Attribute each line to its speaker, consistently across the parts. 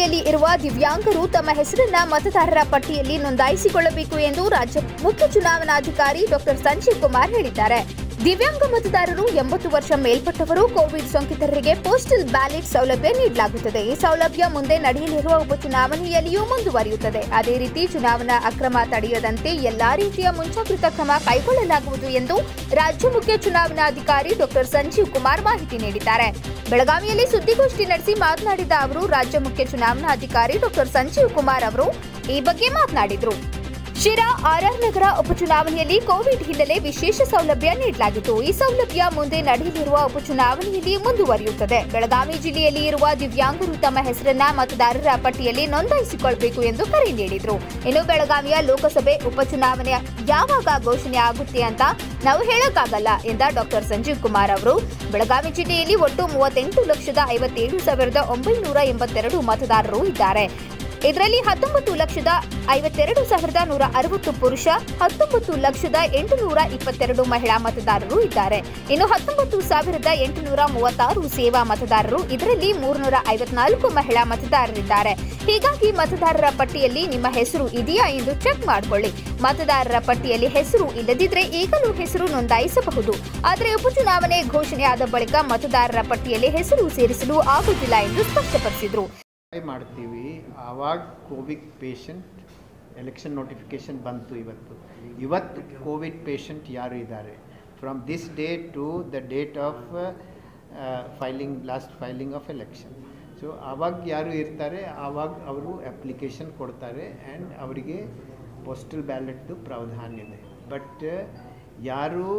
Speaker 1: ಜಿಲ್ಲೆಯಲ್ಲಿ ಇರುವ ದಿವ್ಯಾಂಗರು ತಮ್ಮ ಹೆಸರನ್ನ ಮತದಾರರ ಪಟ್ಟಿಯಲ್ಲಿ ನೋಂದಾಯಿಸಿಕೊಳ್ಳಬೇಕು ಎಂದು ರಾಜ್ಯ ಮುಖ್ಯ ಚುನಾವಣಾಧಿಕಾರಿ ಡಾಕ್ಟರ್ ಸಂಜೀವ್ ಕುಮಾರ್ ಹೇಳಿದ್ದಾರೆ ದಿವ್ಯಾಂಗ ಮತದಾರರು ಎಂಬತ್ತು ವರ್ಷ ಮೇಲ್ಪಟ್ಟವರು ಕೋವಿಡ್ ಸೋಂಕಿತರರಿಗೆ ಪೋಸ್ಟಲ್ ಬ್ಯಾಲೆಟ್ ಸೌಲಭ್ಯ ನೀಡಲಾಗುತ್ತದೆ ಈ ಸೌಲಭ್ಯ ಮುಂದೆ ನಡೆಯಲಿರುವ ಉಪಚುನಾವಣೆಯಲ್ಲಿಯೂ ಮುಂದುವರಿಯುತ್ತದೆ ಅದೇ ರೀತಿ ಚುನಾವಣಾ ಅಕ್ರಮ ತಡೆಯದಂತೆ ಎಲ್ಲಾ ರೀತಿಯ ಮುಂಜಾಗ್ರತಾ ಕ್ರಮ ಕೈಗೊಳ್ಳಲಾಗುವುದು ಎಂದು ರಾಜ್ಯ ಮುಖ್ಯ ಚುನಾವಣಾಧಿಕಾರಿ ಡಾಕ್ಟರ್ ಸಂಜೀವ್ ಕುಮಾರ್ ಮಾಹಿತಿ ನೀಡಿದ್ದಾರೆ ಬೆಳಗಾವಿಯಲ್ಲಿ ಸುದ್ದಿಗೋಷ್ಠಿ ನಡೆಸಿ ಮಾತನಾಡಿದ ಅವರು ರಾಜ್ಯ ಮುಖ್ಯ ಚುನಾವಣಾಧಿಕಾರಿ ಡಾಕ್ಟರ್ ಸಂಜೀವ್ ಕುಮಾರ್ ಅವರು ಈ ಬಗ್ಗೆ ಮಾತನಾಡಿದರು ಶಿರಾ ಆರ್ಆರ್ ನಗರ ಉಪಚುನಾವಣೆಯಲ್ಲಿ ಕೋವಿಡ್ ಹಿನ್ನೆಲೆ ವಿಶೇಷ ಸೌಲಭ್ಯ ನೀಡಲಾಗಿತ್ತು ಈ ಸೌಲಭ್ಯ ಮುಂದೆ ನಡೆಯಲಿರುವ ಉಪಚುನಾವಣೆಯಲ್ಲಿ ಮುಂದುವರಿಯುತ್ತದೆ ಬೆಳಗಾವಿ ಜಿಲ್ಲೆಯಲ್ಲಿ ಇರುವ ದಿವ್ಯಾಂಗರು ತಮ್ಮ ಹೆಸರನ್ನ ಮತದಾರರ ಪಟ್ಟಿಯಲ್ಲಿ ನೋಂದಾಯಿಸಿಕೊಳ್ಳಬೇಕು ಎಂದು ಕರೆ ನೀಡಿದರು ಇನ್ನು ಬೆಳಗಾವಿಯ ಲೋಕಸಭೆ ಉಪಚುನಾವಣೆ ಯಾವಾಗ ಘೋಷಣೆ ಆಗುತ್ತೆ ಅಂತ ನಾವು ಹೇಳಕ್ಕಾಗಲ್ಲ ಎಂದ ಡಾಕ್ಟರ್ ಸಂಜೀವ್ ಕುಮಾರ್ ಅವರು ಬೆಳಗಾವಿ ಜಿಲ್ಲೆಯಲ್ಲಿ ಒಟ್ಟು ಮೂವತ್ತೆಂಟು ಲಕ್ಷದ ಐವತ್ತೇಳು ಸಾವಿರದ ಒಂಬೈನೂರ ಎಂಬತ್ತೆರಡು ಮತದಾರರು ಇದ್ದಾರೆ ಇದರಲ್ಲಿ ಹತ್ತೊಂಬತ್ತು ಲಕ್ಷದ ಐವತ್ತೆರಡು ಸಾವಿರದ ನೂರ ಅರವತ್ತು ಪುರುಷ ಹತ್ತೊಂಬತ್ತು ಲಕ್ಷದ ಎಂಟುನೂರ ಇಪ್ಪತ್ತೆರಡು ಮಹಿಳಾ ಮತದಾರರು ಇದ್ದಾರೆ ಇನ್ನು ಹತ್ತೊಂಬತ್ತು ಸಾವಿರದ ಎಂಟುನೂರ ಮೂವತ್ತಾರು ಸೇವಾ ಮತದಾರರು ಇದರಲ್ಲಿ ಮೂರುನೂರ ಐವತ್ನಾಲ್ಕು ಮಹಿಳಾ ಮತದಾರರಿದ್ದಾರೆ ಹೀಗಾಗಿ ಮತದಾರರ ಪಟ್ಟಿಯಲ್ಲಿ ನಿಮ್ಮ ಹೆಸರು ಇದೆಯಾ ಎಂದು ಚೆಕ್ ಮಾಡಿಕೊಳ್ಳಿ ಮತದಾರರ ಪಟ್ಟಿಯಲ್ಲಿ ಹೆಸರು ಇಲ್ಲದಿದ್ರೆ ಈಗಲೂ ಹೆಸರು ನೋಂದಾಯಿಸಬಹುದು ಆದರೆ ಉಪಚುನಾವಣೆ ಘೋಷಣೆಯಾದ ಬಳಿಕ ಮತದಾರರ ಪಟ್ಟಿಯಲ್ಲಿ ಹೆಸರು ಸೇರಿಸಲು ಆಗುತ್ತಿಲ್ಲ ಎಂದು ಸ್ಪಷ್ಟಪಡಿಸಿದರು
Speaker 2: ಟ್ರೈ ಮಾಡ್ತೀವಿ ಆವಾಗ ಕೋವಿಡ್ ಪೇಷಂಟ್ ಎಲೆಕ್ಷನ್ ನೋಟಿಫಿಕೇಷನ್ ಬಂತು ಇವತ್ತು ಇವತ್ತು ಕೋವಿಡ್ ಪೇಷಂಟ್ ಯಾರು ಇದ್ದಾರೆ from this day to the date of filing last filing of election so ಆವಾಗ ಯಾರು ಇರ್ತಾರೆ ಆವಾಗ ಅವರು ಅಪ್ಲಿಕೇಶನ್ ಕೊಡ್ತಾರೆ ಆ್ಯಂಡ್ ಅವರಿಗೆ ಪೋಸ್ಟಲ್ ಬ್ಯಾಲೆಟ್ದು ಪ್ರಾವಧಾನ ಇದೆ ಬಟ್ ಯಾರು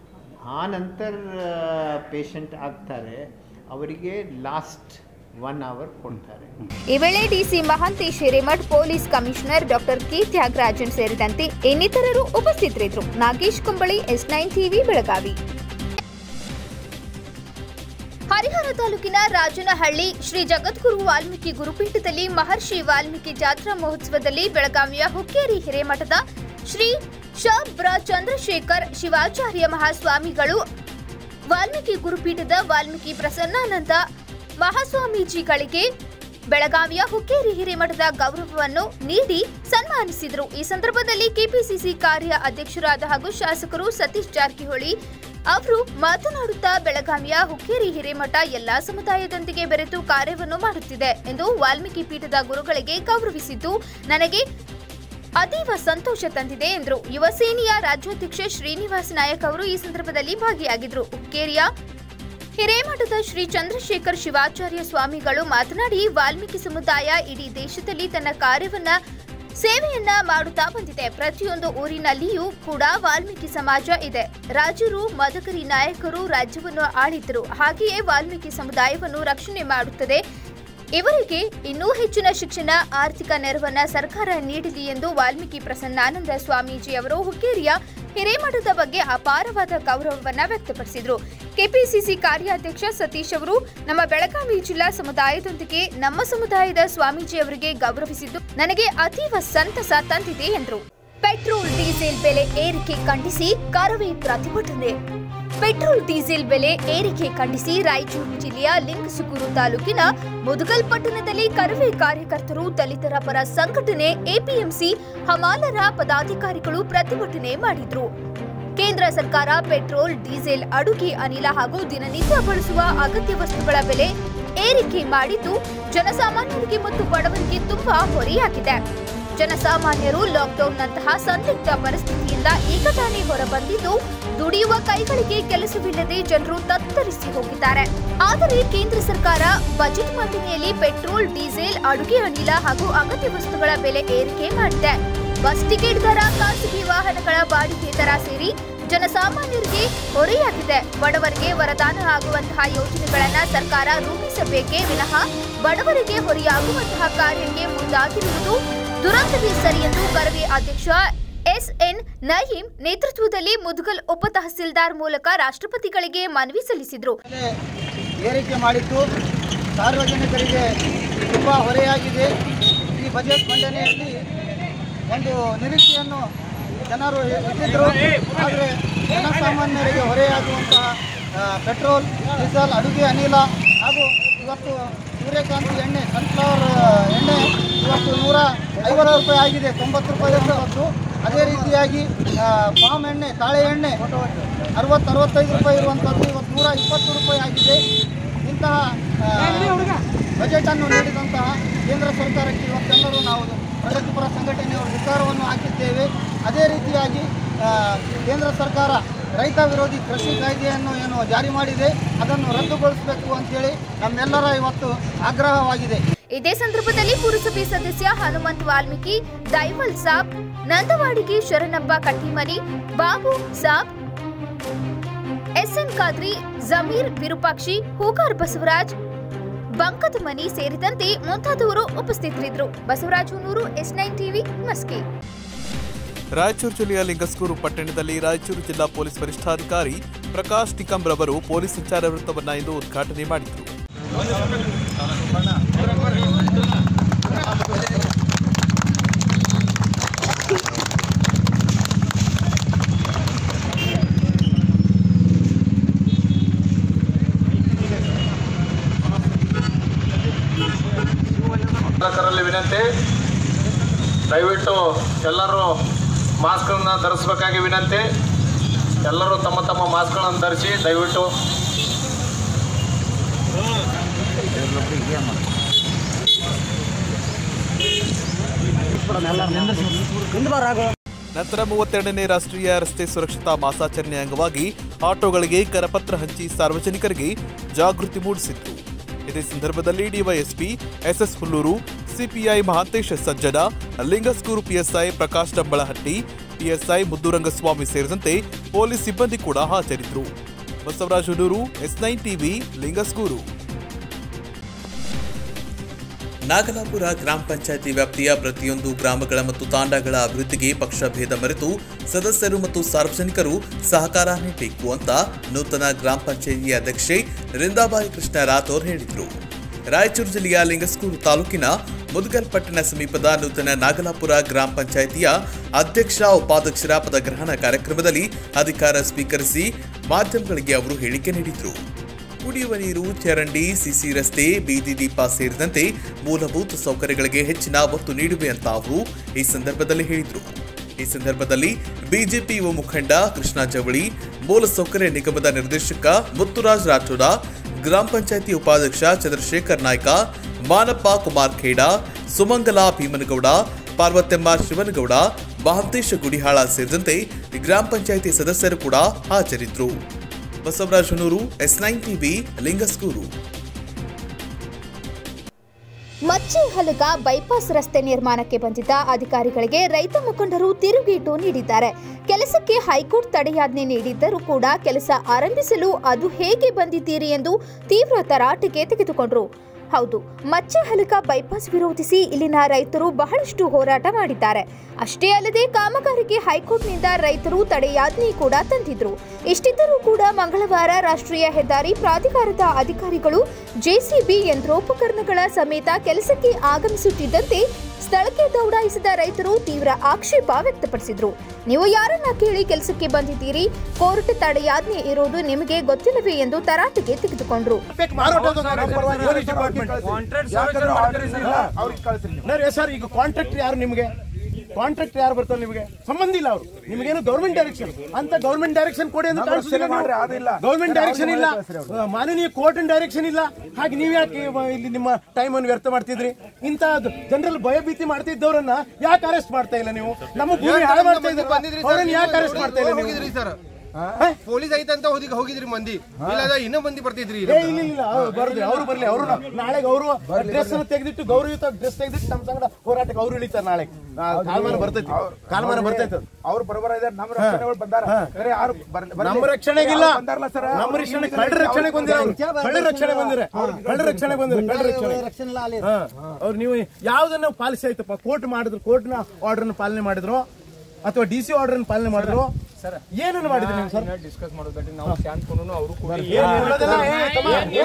Speaker 2: ಆ ನಂತರ ಪೇಷಂಟ್ ಆಗ್ತಾರೆ ಅವರಿಗೆ ಲಾಸ್ಟ್ ಒನ್ ಅವರ್ ಕೊಡ್ತಾರೆ
Speaker 1: ಈ ವೇಳೆ DC Mahantesh Hiremath police commissioner doctor K Thyagarajan ಸೇರಿದಂತೆ ಇನ್ನಿತರರು ಉಪಸ್ಥಿತರಿದ್ದರು Nagesh Kumbali S nine TV Belagavi Harihara ತಾಲೂಕಿನ ರಾಜನಹಳ್ಳಿ ಶ್ರೀ ಜಗದ್ಗುರು ವಾಲ್ಮೀಕಿ ಗುರುಪೀಠದಲ್ಲಿ ಮಹರ್ಷಿ ವಾಲ್ಮೀಕಿ ಜಾತ್ರಾ ಮಹೋತ್ಸವದಲ್ಲಿ ಬೆಳಗಾವಿಯ ಹುಕ್ಕೇರಿ ಹಿರೇಮಠದ ಶ್ರೀ ಶ ಬ್ರ ಚಂದ್ರಶೇಖರ್ ಶಿವಾಚಾರ್ಯ ಮಹಾಸ್ವಾಮಿಗಳು ವಾಲ್ಮೀಕಿ ಗುರುಪೀಠದ ವಾಲ್ಮೀಕಿ ಪ್ರಸನ್ನಾನಂದ ಮಹಾಸ್ವಾಮೀಜಿಗಳಿಗೆ ಬೆಳಗಾವಿಯ ಹುಕ್ಕೇರಿ ಹಿರೇಮಠದ ಗೌರವವನ್ನು ನೀಡಿ ಸನ್ಮಾನಿಸಿದರು ಈ ಸಂದರ್ಭದಲ್ಲಿ ಕೆಪಿಸಿಸಿ ಕಾರ್ಯ ಅಧ್ಯಕ್ಷರಾದ ಹಾಗೂ ಶಾಸಕರು ಸತೀಶ್ ಜಾರಕಿಹೊಳಿ ಅವರು ಮಾತನಾಡುತ್ತಾ ಬೆಳಗಾವಿಯ ಹುಕ್ಕೇರಿ ಹಿರೇಮಠ ಎಲ್ಲಾ ಸಮುದಾಯದೊಂದಿಗೆ ಬೆರೆತು ಕಾರ್ಯವನ್ನು ಮಾಡುತ್ತಿದೆ ಎಂದು ವಾಲ್ಮೀಕಿ ಪೀಠದ ಗುರುಗಳಿಗೆ ಗೌರವಿಸಿದ್ದು ನನಗೆ ಅತೀವ ಸಂತೋಷ ತಂದಿದೆ ಎಂದರು ಯುವ ಸೇನೆಯ ರಾಜ್ಯಾಧ್ಯಕ್ಷ ಶ್ರೀನಿವಾಸ್ ನಾಯಕ್ ಅವರು ಈ ಸಂದರ್ಭದಲ್ಲಿ ಭಾಗಿಯಾಗಿದ್ದರು ಹುಕ್ಕೇರಿಯ ಹಿರೇಮಠದ ಶ್ರೀ ಚಂದ್ರಶೇಖರ್ ಶಿವಾಚಾರ್ಯ ಸ್ವಾಮಿಗಳು ಮಾತನಾಡಿ ವಾಲ್ಮೀಕಿ ಸಮುದಾಯ ಇಡೀ ದೇಶದಲ್ಲಿ ತನ್ನ ಕಾರ್ಯವನ್ನ ಸೇವೆಯನ್ನ ಮಾಡುತ್ತಾ ಬಂದಿದೆ ಪ್ರತಿಯೊಂದು ಊರಿನಲ್ಲಿಯೂ ಕೂಡ ವಾಲ್ಮೀಕಿ ಸಮಾಜ ಇದೆ ರಾಜರು ಮದಕರಿ ನಾಯಕರು ರಾಜ್ಯವನ್ನು ಆಳಿದ್ದರು ಹಾಗೆಯೇ ವಾಲ್ಮೀಕಿ ಸಮುದಾಯವನ್ನು ರಕ್ಷಣೆ ಮಾಡುತ್ತದೆ ಇವರಿಗೆ ಇನ್ನೂ ಹೆಚ್ಚಿನ ಶಿಕ್ಷಣ ಆರ್ಥಿಕ ನೆರವನ್ನ ಸರ್ಕಾರ ನೀಡಲಿ ಎಂದು ವಾಲ್ಮೀಕಿ ಪ್ರಸನ್ನಾನಂದ ಸ್ವಾಮೀಜಿ ಅವರು ಹುಕ್ಕೇರಿಯ ಹಿರೇಮಠದ ಬಗ್ಗೆ ಅಪಾರವಾದ ಗೌರವವನ್ನ ವ್ಯಕ್ತಪಡಿಸಿದರು ಕೆಪಿಸಿಸಿ ಕಾರ್ಯಾಧ್ಯಕ್ಷ ಸತೀಶ್ ಅವರು ನಮ್ಮ ಬೆಳಗಾವಿ ಜಿಲ್ಲಾ ಸಮುದಾಯದೊಂದಿಗೆ ನಮ್ಮ ಸಮುದಾಯದ ಸ್ವಾಮೀಜಿ ಅವರಿಗೆ ಗೌರವಿಸಿದ್ದು ನನಗೆ ಅತೀವ ಸಂತಸ ತಂದಿದೆ ಎಂದರು ಪೆಟ್ರೋಲ್ ಡೀಸೆಲ್ ಬೆಲೆ ಏರಿಕೆ ಖಂಡಿಸಿ ಕರವೇ ಪ್ರತಿಭಟನೆ ಪೆಟ್ರೋಲ್ ಡೀಸೆಲ್ ಬೆಲೆ ಏರಿಕೆ ಖಂಡಿಸಿ ರಾಯಚೂರು ಜಿಲ್ಲೆಯ ಲಿಂಗಸುಗೂರು ತಾಲೂಕಿನ ಮುದಗಲ್ ಪಟ್ಟಣದಲ್ಲಿ ಕರವೇ ಕಾರ್ಯಕರ್ತರು ದಲಿತರ ಪರ ಸಂಘಟನೆ ಎಪಿಎಂಸಿ ಹಮಾಲರ ಪದಾಧಿಕಾರಿಗಳು ಪ್ರತಿಭಟನೆ ಮಾಡಿದ್ರು ಕೇಂದ್ರ ಸರ್ಕಾರ ಪೆಟ್ರೋಲ್ ಡೀಸೆಲ್ ಅಡುಗೆ ಅನಿಲ ಹಾಗೂ ದಿನನಿತ್ಯ ಬಳಸುವ ಅಗತ್ಯ ವಸ್ತುಗಳ ಬೆಲೆ ಏರಿಕೆ ಮಾಡಿದ್ದು ಜನಸಾಮಾನ್ಯರಿಗೆ ಮತ್ತು ಬಡವರಿಗೆ ತುಂಬಾ ಹೊರೆಯಾಗಿದೆ ಜನಸಾಮಾನ್ಯರು ಲಾಕ್ಡೌನ್ನಂತಹ ಸಂದಿಗ್ಧ ಪರಿಸ್ಥಿತಿಯಿಂದ ಈಗ ತಾನೇ ಹೊರಬಂದಿದ್ದು ದುಡಿಯುವ ಕೈಗಳಿಗೆ ಕೆಲಸವಿಲ್ಲದೆ ಜನರು ತತ್ತರಿಸಿ ಹೋಗಿದ್ದಾರೆ ಆದರೆ ಕೇಂದ್ರ ಸರ್ಕಾರ ಬಜೆಟ್ ಮಂಡನೆಯಲ್ಲಿ ಪೆಟ್ರೋಲ್ ಡೀಸೆಲ್ ಅಡುಗೆ ಅನಿಲ ಹಾಗೂ ಅಗತ್ಯ ವಸ್ತುಗಳ ಬೆಲೆ ಏರಿಕೆ ಮಾಡಿದೆ ಬಸ್ ಟಿಕೆಟ್ ದರ ಖಾಸಗಿ ವಾಹನಗಳ ಬಾಡಿಗೆ ದರ ಸೇರಿ ಜನಸಾಮಾನ್ಯರಿಗೆ ಹೊರೆಯಾಗಿದೆ ಬಡವರಿಗೆ ವರದಾನ ಆಗುವಂತಹ ಯೋಜನೆಗಳನ್ನ ಸರ್ಕಾರ ರೂಪಿಸಬೇಕೇ ವಿನಃ ಬಡವರಿಗೆ ಹೊರೆಯಾಗುವಂತಹ ಕಾರ್ಯಕ್ಕೆ ಮುಂದಾಗಿರುವುದು ದುರಂತವೇ ಸರಿ ಎಂದು ಕರವೇ ಅಧ್ಯಕ್ಷ ಎಸ್ಎನ್ ನಯೀಂ ನೇತೃತ್ವದಲ್ಲಿ ಮುದ್ಗಲ್ ಉಪ ತಹಸೀಲ್ದಾರ್ ಮೂಲಕ ರಾಷ್ಟ್ರಪತಿಗಳಿಗೆ ಮನವಿ ಸಲ್ಲಿಸಿದರು
Speaker 3: ಬೆಲೆ ಏರಿಕೆ ಮಾಡಿದ್ದು ಸಾರ್ವಜನಿಕರಿಗೆ ತುಂಬ ಹೊರೆಯಾಗಿದೆ ಈ ಬಜೆಟ್ ಮಂಡನೆಯಲ್ಲಿ ಒಂದು ನಿರೀಕ್ಷೆಯನ್ನು ಜನರು ಇಟ್ಟಿದ್ದರು ಆದರೆ ಜನಸಾಮಾನ್ಯರಿಗೆ ಹೊರೆಯಾಗುವಂತಹ ಆ, ಪೆಟ್ರೋಲ್ ಡೀಸೆಲ್ ಅಡುಗೆ ಅನಿಲ ಹಾಗೂ ಇವತ್ತು ಸೂರ್ಯಕಾಂತಿ ಎಣ್ಣೆ ಸನ್ಫ್ಲವರ್ ಎಣ್ಣೆ ಇವತ್ತು ನೂರ ಐವತ್ತು ರೂಪಾಯಿ ಆಗಿದೆ ತೊಂಬತ್ತು ರೂಪಾಯಿ ಇರುವಂಥದ್ದು ಅದೇ ರೀತಿಯಾಗಿ ಆ, ಪಾಮ್ ಎಣ್ಣೆ ತಾಳೆ ಎಣ್ಣೆ ಅರವತ್ತು ಅರವತ್ತೈದು ರೂಪಾಯಿ ಇರುವಂಥದ್ದು ಇವತ್ತು ನೂರ ಇಪ್ಪತ್ತು ರೂಪಾಯಿ ಆಗಿದೆ ಇಂತಹ ಆ, ಬಜೆಟನ್ನು ನೀಡಿದಂತಹ ಕೇಂದ್ರ ಸರ್ಕಾರಕ್ಕೆ ಇವತ್ತೆಲ್ಲರೂ ನಾವು ಪ್ರಗತಿಪರ ಸಂಘಟನೆಯವರು ವಿಚಾರವನ್ನು ಹಾಕಿದ್ದೇವೆ ಅದೇ ರೀತಿಯಾಗಿ ಆ, ಕೇಂದ್ರ ಸರ್ಕಾರ ರೈತ ವಿರೋಧಿ ಕೃಷಿ ಕಾಯ್ದೆಯನ್ನು ಏನು ಜಾರಿ ಮಾಡಿದೆ ಅದನ್ನು ರದ್ದುಗೊಳಿಸಬೇಕು ಅಂತೇಳಿ ನಮ್ಮೆಲ್ಲರ ಇವತ್ತು ಆಗ್ರಹವಾಗಿದೆ
Speaker 1: ಇದೇ ಸಂದರ್ಭದಲ್ಲಿ ಪುರಸಭೆ ಸದಸ್ಯ ಹನುಮಂತ್ ವಾಲ್ಮೀಕಿ ದೈವಲ್ ಸಾಬ್ ನಂದವಾಡಿಗೆ ಶರಣಪ್ಪ ಕಟ್ಟಿಮನಿ ಬಾಬು ಸಾಬ್ ಎಸ್ಎನ್ ಖಾದ್ರಿ ಜಮೀರ್ ವಿರೂಪಾಕ್ಷಿ ಹೂಗಾರ್ ಬಸವರಾಜ್ ಬಂಕದ ಮನಿ ಸೇರಿದಂತೆ ಮುಂತಾದವರು ಉಪಸ್ಥಿತರಿದ್ದರು Basavaraj Hunur S nine TV Maski
Speaker 4: Raichur ಜಿಲ್ಲೆಯ ಲಿಂಗಸ್ಕೂರು ಪಟ್ಟಣದಲ್ಲಿ ರಾಯಚೂರು ಜಿಲ್ಲಾ ಪೊಲೀಸ್ ವರಿಷ್ಠಾಧಿಕಾರಿ ಪ್ರಕಾಶ್ ಟಿಕಂ ರವರು ಪೊಲೀಸ್ ಸಂಚಾರ ವೃತ್ತವನ್ನು ಇಂದು ಉದ್ಘಾಟನೆ ಮಾಡಿದರು
Speaker 5: ಚಾಲಕರಲ್ಲಿ ವಿನಂತಿ ದಯವಿಟ್ಟು ಎಲ್ಲರೂ ಮಾಸ್ಕ್ಗಳನ್ನು ಧರಿಸಬೇಕಾಗಿ ವಿನಂತಿ ಎಲ್ಲರೂ ತಮ್ಮ ತಮ್ಮ ಮಾಸ್ಕ್ಗಳನ್ನು ಧರಿಸಿ ದಯವಿಟ್ಟು
Speaker 4: ನಂತರ ಮೂವತ್ತೆರಡನೇ ರಾಷ್ಟ್ರೀಯ ರಸ್ತೆ ಸುರಕ್ಷತಾ ಮಾಸಾಚರಣೆ ಅಂಗವಾಗಿ ಆಟೋಗಳಿಗೆ ಕರಪತ್ರ ಹಂಚಿ ಸಾರ್ವಜನಿಕರಿಗೆ ಜಾಗೃತಿ ಮೂಡಿಸಿದ್ರು ಇದೇ ಸಂದರ್ಭದಲ್ಲಿ DYSP SS Hullur CPI Mahantesha Sajjan Lingasugur PSI Prakash Dambalahatti PSI Muddurangaswamy ಸೇರಿದಂತೆ ಪೊಲೀಸ್ ಸಿಬ್ಬಂದಿ ಕೂಡ ಹಾಜರಿದ್ದರು Basavaraj Hullur S nine TV Lingasugur Nagalapura ಗ್ರಾಮ ಪಂಚಾಯತಿ ವ್ಯಾಪ್ತಿಯ ಪ್ರತಿಯೊಂದು ಗ್ರಾಮಗಳ ಮತ್ತು ತಾಂಡಗಳ ಅಭಿವೃದ್ಧಿಗೆ ಪಕ್ಷ ಭೇದ ಮರೆತು ಸದಸ್ಯರು ಮತ್ತು ಸಾರ್ವಜನಿಕರು ಸಹಕಾರ ನೀಡಬೇಕು ಅಂತ ನೂತನ ಗ್ರಾಮ ಪಂಚಾಯತಿ ಅಧ್ಯಕ್ಷೆ ರಿಂದಾಬಾಯಿ ಕೃಷ್ಣ ರಾಥೋರ್ ಹೇಳಿದರು ರಾಯಚೂರು ಜಿಲ್ಲೆಯ ಲಿಂಗಸ್ಕೂರು ತಾಲೂಕಿನ ಮುದಗಲ್ ಪಟ್ಟಣ ಸಮೀಪದ ನೂತನ ನಾಗಲಾಪುರ ಗ್ರಾಮ ಪಂಚಾಯಿತಿಯ ಅಧ್ಯಕ್ಷ ಉಪಾಧ್ಯಕ್ಷರ ಪದಗ್ರಹಣ ಕಾರ್ಯಕ್ರಮದಲ್ಲಿ ಅಧಿಕಾರ ಸ್ವೀಕರಿಸಿ ಮಾಧ್ಯಮಗಳಿಗೆ ಅವರು ಹೇಳಿಕೆ ನೀಡಿದರು ಕುಡಿಯುವ ನೀರು ಚರಂಡಿ ಸಿಸಿ ರಸ್ತೆ ಬೀದಿ ದೀಪ ಸೇರಿದಂತೆ ಮೂಲಭೂತ ಸೌಕರ್ಯಗಳಿಗೆ ಹೆಚ್ಚಿನ ಒತ್ತು ನೀಡುವೆ ಅಂತ ಅವರು ಈ ಸಂದರ್ಭದಲ್ಲಿ ಹೇಳಿದರು ಈ ಸಂದರ್ಭದಲ್ಲಿ ಬಿಜೆಪಿ ಯುವ ಮುಖಂಡ ಕೃಷ್ಣ ಜವಳಿ ಮೂಲಸೌಕರ್ಯ ನಿಗಮದ ನಿರ್ದೇಶಕ ಮುತ್ತುರಾಜ್ ರಾಠೋಡ ಗ್ರಾಮ ಪಂಚಾಯತಿ ಉಪಾಧ್ಯಕ್ಷ ಚಂದ್ರಶೇಖರ್ ನಾಯ್ಕ ಮಾನಪ್ಪ ಕುಮಾರ್ ಖೇಡ ಸುಮಂಗಲ ಭೀಮನಗೌಡ ಪಾರ್ವತಮ್ಮ ಶಿವನಗೌಡ ಮಹಂತೇಶ ಗುಡಿಹಾಳ ಸೇರಿದಂತೆ ಗ್ರಾಮ ಪಂಚಾಯತಿ ಸದಸ್ಯರು ಕೂಡ ಹಾಜರಿದ್ದರು Basavaraj Hunur S nine TV Lingasugur
Speaker 1: ಮಚ್ಚಿ ಹಲಗ ಬೈಪಾಸ್ ರಸ್ತೆ ನಿರ್ಮಾಣಕ್ಕೆ ಬಂದಿದ್ದ ಅಧಿಕಾರಿಗಳಿಗೆ ರೈತ ಮುಖಂಡರು ತಿರುಗೇಟು ನೀಡಿದ್ದಾರೆ ಕೆಲಸಕ್ಕೆ ಹೈಕೋರ್ಟ್ ತಡೆಯಾಜ್ಞೆ ನೀಡಿದ್ದರೂ ಕೂಡ ಕೆಲಸ ಆರಂಭಿಸಲು ಅದು ಹೇಗೆ ಬಂದಿದ್ದೀರಿ ಎಂದು ತೀವ್ರ ತರಾಟೆಗೆ ತೆಗೆದುಕೊಂಡರು ಹೌದು ಮಚ್ಚೆ ಹಲಕ ಬೈಪಾಸ್ ವಿರೋಧಿಸಿ ಇಲ್ಲಿನ ರೈತರು ಬಹಳಷ್ಟು ಹೋರಾಟ ಮಾಡಿದ್ದಾರೆ ಅಷ್ಟೇ ಅಲ್ಲದೆ ಕಾಮಗಾರಿಗೆ ಹೈಕೋರ್ಟ್ನಿಂದ ರೈತರು ತಡೆಯಾಜ್ಞೆ ಕೂಡ ತಂದಿದ್ರು ಇಷ್ಟಿದ್ದರೂ ಕೂಡ ಮಂಗಳವಾರ ರಾಷ್ಟ್ರೀಯ ಹೆದ್ದಾರಿ ಪ್ರಾಧಿಕಾರದ ಅಧಿಕಾರಿಗಳು ಜೆಸಿಬಿ ಯಂತ್ರೋಪಕರಣಗಳ ಸಮೇತ ಕೆಲಸಕ್ಕೆ ಆಗಮಿಸುತ್ತಿದ್ದಂತೆ ಸ್ಥಳಕ್ಕೆ ದೌಡಾಯಿಸಿದ ರೈತರು ತೀವ್ರ ಆಕ್ಷೇಪ ವ್ಯಕ್ತಪಡಿಸಿದ್ರು ನೀವು ಯಾರನ್ನ ಕೇಳಿ ಕೆಲಸಕ್ಕೆ ಬಂದಿದ್ದೀರಿ ಕೋರ್ಟ್ ತಡೆಯಾಜ್ಞೆ ಇರೋದು ನಿಮಗೆ ಗೊತ್ತಿಲ್ಲವೇ ಎಂದು ತರಾಟೆಗೆ ತೆಗೆದುಕೊಂಡ್ರು
Speaker 6: ಸರ್ ಈಗ ಕಾಂಟ್ರಾಕ್ಟರ್ ಯಾರು ನಿಮಗೆ ಕಾಂಟ್ರಾಕ್ಟರ್ ಯಾರು ಬರ್ತಾರೆ ನಿಮಗೆ ಸಂಬಂಧ ಇಲ್ಲ ಅವರು ನಿಮಗೇನು ಗೌರ್ಮೆಂಟ್ ಡೈರೆಕ್ಷನ್ ಅಂತ ಗೌರ್ಮೆಂಟ್ ಡೈರೆಕ್ಷನ್ ಕೊಡಿ ಅಂತ ಗೌರ್ಮೆಂಟ್ ಡೈರೆಕ್ಷನ್ ಇಲ್ಲ ಮಾನನೀಯ ಕೋರ್ಟ್ ಡೈರೆಕ್ಷನ್ ಇಲ್ಲ ಹಾಗೆ ನೀವ್ ಯಾಕೆ ಇವ- ಇಲ್ಲಿ ನಿಮ್ಮ ಟೈಮ್ ಅನ್ನು ವ್ಯರ್ಥ ಮಾಡ್ತಿದ್ರಿ ಇಂತ ಜನರಲ್ಲಿ ಭಯಭೀತಿ ಮಾಡ್ತಿದ್ದವ್ರನ್ನ ಯಾಕೆ ಅರೆಸ್ಟ್ ಮಾಡ್ತಾ ಇಲ್ಲ ನೀವು ನಮ್ಮ ಭೂಮಿ ಹಾಳು ಮಾಡ್ತಾ ಇದ್ದೀರಾ ಅವ್ರನ್ನ ಯಾಕೆ ಅರೆಸ್ಟ್ ಮಾಡ್ತಾ ಇಲ್ಲ ನೀವು
Speaker 7: ಹೋಗಿದ್ರಿ ಸರ್ ಪೊಲೀಸ್ ಐತೆ ಅಂತ ಹೋಗಿ ಹೋಗಿದ್ರಿ ಮಂದಿ ಇಲ್ಲ ಇನ್ನೂ ಮಂದಿ ಬರ್ತಿದ್ರಿ
Speaker 6: ಏ ಇಲ್ಲ ಇಲ್ಲ ಅವ್ರು ಬರ್ಲಿ ಅವ್ರು ಬರ್ಲಿ ಅವರು ನಾಳೆ ಅವರು ಡ್ರೆಸ್ ಅನ್ನು ತೆಗೆದಿಟ್ಟು ಗೌರವಯುತ ಡ್ರೆಸ್ ತೆಗೆದಿಟ್ಟು ನಮ್ಮ ಸಂಗಡ ಹೋರಾಟಕ್ಕೆ ಅವ್ರು ಇಳಿತಾರೆ ನಾಳೆ ನಾ- ಕಾಲಮಾನ ಬರ್ತೈತಿ ಕಾಲಮಾನ ಬರ್ತೈತೆ
Speaker 8: ಅವ್ರು ಬರೋಬರ ಇದಾರೆ ನಮ್ಮ ರಕ್ಷಣೆಗಳು ಬಂದಾರ ಬೇರೆ ಯಾರು ಬರ್ಲಿ- ಬರ್ಲಿ.
Speaker 6: ನಮ್ಮ ರಕ್ಷಣೆಗಿಲ್ಲ
Speaker 8: ಯಾರು ಬಂದಾರಲ್ಲ ಸರ್
Speaker 6: ನಮ್ಮ ರಕ್ಷಣೆ ಕಳ್ಳರ ರಕ್ಷಣೆ ಬಂದಿರ ಕಳ್ಳರ ರಕ್ಷಣೆ ಬಂದಿರ ಕಳ್ಳರ ರಕ್ಷಣೆ ಬಂದಿರ ಕಳ್ಳರ ರಕ್ಷಣೆ
Speaker 3: ರಕ್ಷಣೆ ಇಲ್ಲ ಅಲ್ಲಿ.
Speaker 6: ಹಾ. ಅವ್ರು ನೀವು ಯಾವ್ದನ್ನ ಪಾಲಿಸಿ ಆಯ್ತಪ್ಪ ಕೋರ್ಟ್ ಮಾಡಿದ್ರು ಕೋರ್ಟ್ನ ಆರ್ಡರ್ನ ಪಾಲನೆ ಮಾಡಿದ್ರು ಅಥವಾ ಡಿ ಸಿ ಆರ್ಡರ್ ಪಾಲನೆ ಮಾಡಿದ್ರು ಏನನ್ನು ಮಾಡಿದ್ರಿ ನೀವು ಸರ್
Speaker 8: ಡಿಸ್ಕಸ್ ಮಾಡೋದಕ್ಕೆ ನಾವು ಶಾಂತಕೊಂಡು ಅವರು ಕೂಡ
Speaker 6: ಏನು ಹೇಳೋದಿಲ್ಲ, ಏ, ತಮ್ಮ, ಏ,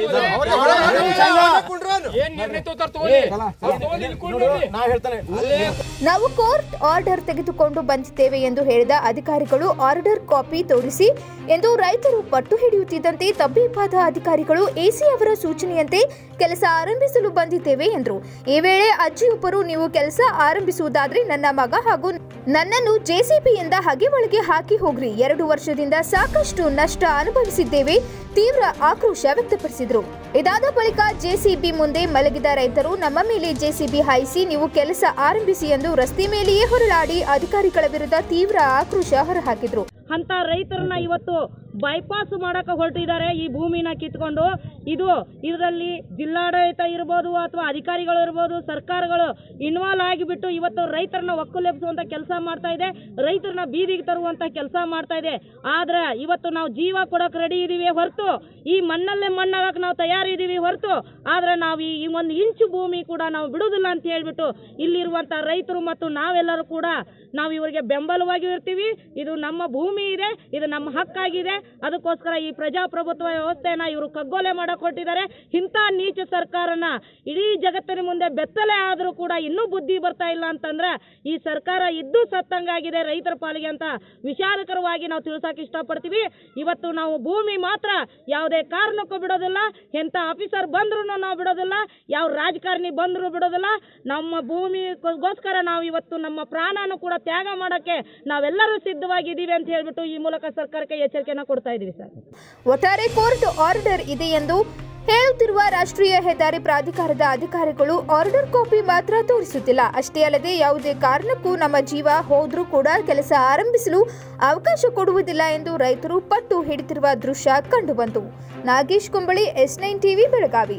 Speaker 8: ಏನ್ ನಿರ್ಣಯ ತಗೋತಾರ ತಗೋಲಿ ಅವ್ರ್ ತಗೋಲಿ, ಇಲ್ಲಿ ಕೂಡ್ಲಿ.
Speaker 6: ನಾ ಹೇಳ್ತಾನೆ
Speaker 1: ನಾವು ಕೋರ್ಟ್ ಆರ್ಡರ್ ತೆಗೆದುಕೊಂಡು ಬಂದಿದ್ದೇವೆ ಎಂದು ಹೇಳಿದ ಅಧಿಕಾರಿಗಳು ಆರ್ಡರ್ ಕಾಪಿ ತೋರಿಸಿ ಎಂದು ರೈತರು ಪಟ್ಟು ಹಿಡಿಯುತ್ತಿದ್ದಂತೆ ತಬ್ಬಿಬ್ಬಾದ ಅಧಿಕಾರಿಗಳು ಎಸಿ ಅವರ ಸೂಚನೆಯಂತೆ ಕೆಲಸ ಆರಂಭಿಸಲು ಬಂದಿದ್ದೇವೆ ಎಂದರು ಈ ವೇಳೆ ಅಜ್ಜಿಯೊಬ್ಬರು ನೀವು ಕೆಲಸ ಆರಂಭಿಸುವುದಾದ್ರೆ ನನ್ನ ಮಗ ಹಾಗೂ ನನ್ನನ್ನು ಜೆಸಿಬಿಯಿಂದ ಹಗೆ ಒಳಗೆ ಹಾಕಿ ಹೋಗ್ರಿ ಎರಡು ವರ್ಷದಿಂದ ಸಾಕಷ್ಟು ನಷ್ಟ ಅನುಭವಿಸಿದ್ದೇವೆ ತೀವ್ರ ಆಕ್ರೋಶ ವ್ಯಕ್ತಪಡಿಸಿದರು ಇದಾದ ಬಳಿಕ ಜೆಸಿಬಿ ಮುಂದೆ ಮಲಗಿದ ರೈತರು ನಮ್ಮ ಮೇಲೆ ಜೆಸಿಬಿ ಹಾಯಿಸಿ ನೀವು ಕೆಲಸ ಆರಂಭಿಸಿ ಎಂದು ರಸ್ತೆ ಮೇಲೆಯೇ ಹೊರಳಾಡಿ ಅಧಿಕಾರಿಗಳ ವಿರುದ್ಧ ತೀವ್ರ ಆಕ್ರೋಶ ಹೊರಹಾಕಿದ್ರು
Speaker 9: ಅಂತ ರೈತರನ್ನ ಇವತ್ತು ಬೈಪಾಸ್ ಮಾಡಕ್ಕೆ ಹೊರಟಿದ್ದಾರೆ ಈ ಭೂಮಿನ ಕಿತ್ಕೊಂಡು ಇದು ಇದರಲ್ಲಿ ಜಿಲ್ಲಾಡಳಿತ ಇರ್ಬೋದು ಅಥವಾ ಅಧಿಕಾರಿಗಳು ಇರ್ಬೋದು ಸರ್ಕಾರಗಳು ಇನ್ವಾಲ್ವ್ ಆಗಿಬಿಟ್ಟು ಇವತ್ತು ರೈತರನ್ನ ಒಕ್ಕಲೆಬ್ಸುವಂತ ಕೆಲಸ ಮಾಡ್ತಾ ಇದೆ ರೈತರನ್ನ ಬೀದಿಗೆ ತರುವಂತ ಕೆಲಸ ಮಾಡ್ತಾ ಇದೆ ಆದ್ರೆ ಇವತ್ತು ನಾವು ಜೀವ ಕೊಡಕ್ ರೆಡಿ ಇದೀವಿ ಹೊರತು ಈ ಮಣ್ಣಲ್ಲೇ ಮಣ್ಣಾಗಕ್ಕೆ ನಾವು ತಯಾರಿದೀವಿ ಹೊರತು ಆದ್ರೆ ನಾವು ಈ ಈ ಒಂದು ಇಂಚು ಭೂಮಿ ಕೂಡ ನಾವು ಬಿಡುವುದಿಲ್ಲ ಅಂತ ಹೇಳ್ಬಿಟ್ಟು ಇಲ್ಲಿರುವಂತ ರೈತರು ಮತ್ತು ನಾವೆಲ್ಲರೂ ಕೂಡ ನಾವು ಇವರಿಗೆ ಬೆಂಬಲವಾಗಿ ಇರ್ತೀವಿ ಇದು ನಮ್ಮ ಭೂಮಿ ಇದೆ ಇದು ನಮ್ಮ ಹಕ್ಕಾಗಿದೆ ಅದಕ್ಕೋಸ್ಕರ ಈ ಪ್ರಜಾಪ್ರಭುತ್ವ ವ್ಯವಸ್ಥೆನ ಇವರು ಕಗ್ಗೊಲೆ ಮಾಡಕ್ ಹೊರಟಿದ್ದಾರೆ ಇಂಥ ನೀಚ ಸರ್ಕಾರನ ಇಡೀ ಜಗತ್ತಿನ ಮುಂದೆ ಬೆತ್ತಲೆ ಆದರೂ ಕೂಡ ಇನ್ನೂ ಬುದ್ಧಿ ಬರ್ತಾ ಇಲ್ಲ ಅಂತಂದ್ರೆ ಈ ಸರ್ಕಾರ ಇದ್ದು ಸತ್ತಂಗಾಗಿದೆ ರೈತರ ಪಾಲಿಗೆ ಅಂತ ವಿಚಾರಕರವಾಗಿ ನಾವು ತಿಳ್ಸಕ್ ಇಷ್ಟಪಡ್ತೀವಿ ಇವತ್ತು ನಾವು ಭೂಮಿ ಮಾತ್ರ ಯಾವುದೇ ಕಾರಣಕ್ಕೂ ಬಿಡೋದಿಲ್ಲ ಎಂಥ ಆಫೀಸರ್ ಬಂದ್ರು ನಾವು ಬಿಡೋದಿಲ್ಲ ಯಾವ ರಾಜಕಾರಣಿ ಬಂದ್ರು ಬಿಡೋದಿಲ್ಲ ನಮ್ಮ ಭೂಮಿಗೋಸ್ಕರ ನಾವು ಇವತ್ತು ನಮ್ಮ ಪ್ರಾಣನೂ ಕೂಡ ತ್ಯಾಗ ಮಾಡಕ್ಕೆ ನಾವೆಲ್ಲರೂ ಸಿದ್ಧವಾಗಿದ್ದೀವಿ ಅಂತ ಹೇಳ್ಬಿಟ್ಟು ಈ ಮೂಲಕ ಸರ್ಕಾರಕ್ಕೆ ಎಚ್ಚರಿಕೆನ ಕೊಡ್ತಾ ಇದೀವಿ ಸರ್
Speaker 1: ಒಟ್ಟಾರೆ ಕೋರ್ಟ್ ಆರ್ಡರ್ ಇದೆ ಎಂದು ಹೇಳುತ್ತಿರುವ ರಾಷ್ಟ್ರೀಯ ಹೆದ್ದಾರಿ ಪ್ರಾಧಿಕಾರದ ಅಧಿಕಾರಿಗಳು ಆರ್ಡರ್ ಕಾಪಿ ಮಾತ್ರ ತೋರಿಸುತ್ತಿಲ್ಲ ಅಷ್ಟೇ ಅಲ್ಲದೆ ಯಾವುದೇ ಕಾರಣಕ್ಕೂ ನಮ್ಮ ಜೀವ ಹೋದ್ರೂ ಕೂಡ ಕೆಲಸ ಆರಂಭಿಸಲು ಅವಕಾಶ ಕೊಡುವುದಿಲ್ಲ ಎಂದು ರೈತರು ಪಟ್ಟು ಹಿಡಿತಿರುವ ದೃಶ್ಯ ಕಂಡುಬಂತು Nagesh Kumbali S nine TV Belagavi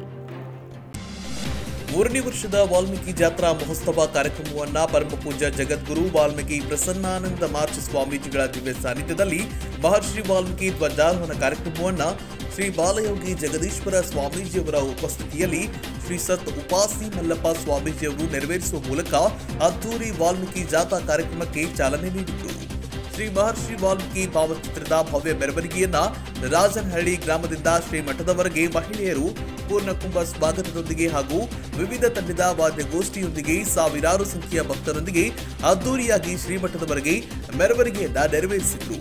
Speaker 4: ಮೂರನೇ ವರ್ಷದ ವಾಲ್ಮೀಕಿ ಜಾತ್ರಾ ಮಹೋತ್ಸವ ಕಾರ್ಯಕ್ರಮವನ್ನ ಪರಮಪೂಜ್ಯ ಜಗದ್ಗುರು ವಾಲ್ಮೀಕಿ ಪ್ರಸನ್ನಾನಂದ ಮಾರ್ಚ್ ಸ್ವಾಮೀಜಿಗಳ ದಿವ್ಯ ಸಾನ್ನಿಧ್ಯದಲ್ಲಿ ಮಹರ್ಷಿ ವಾಲ್ಮೀಕಿ ಧ್ವಜಾರೋಹಣ ಕಾರ್ಯಕ್ರಮವನ್ನ ಶ್ರೀ ಬಾಲಯೋಗಿ ಜಗದೀಶ್ವರ ಸ್ವಾಮೀಜಿಯವರ ಉಪಸ್ಥಿತಿಯಲ್ಲಿ ಶ್ರೀ ಸತ್ ಉಪಾಸಿ ಮಲ್ಲಪ್ಪ ಸ್ವಾಮೀಜಿಯವರು ನೆರವೇರಿಸುವ ಮೂಲಕ ಅದ್ದೂರಿ ವಾಲ್ಮೀಕಿ ಜಾಥಾ ಕಾರ್ಯಕ್ರಮಕ್ಕೆ ಚಾಲನೆ ನೀಡಿದರು ಶ್ರೀ ಮಹರ್ಷಿ ವಾಲ್ಮೀಕಿ ಭಾವಚಿತ್ರದ ಭವ್ಯ ಮೆರವಣಿಗೆಯನ್ನ ರಾಜನಹಳ್ಳಿ ಗ್ರಾಮದಿಂದ ಶ್ರೀಮಠದವರೆಗೆ ಮಹಿಳೆಯರು ಪೂರ್ಣಕುಂಭ ಸ್ವಾಗತದೊಂದಿಗೆ ಹಾಗೂ ವಿವಿಧ ತಂಡದ ವಾದ್ಯಗೋಷ್ಠಿಯೊಂದಿಗೆ ಸಾವಿರಾರು ಸಂಖ್ಯೆಯ ಭಕ್ತರೊಂದಿಗೆ ಅದ್ದೂರಿಯಾಗಿ ಶ್ರೀಮಠದವರೆಗೆ ಮೆರವಣಿಗೆಯನ್ನ ನೆರವೇರಿಸಿದ್ರು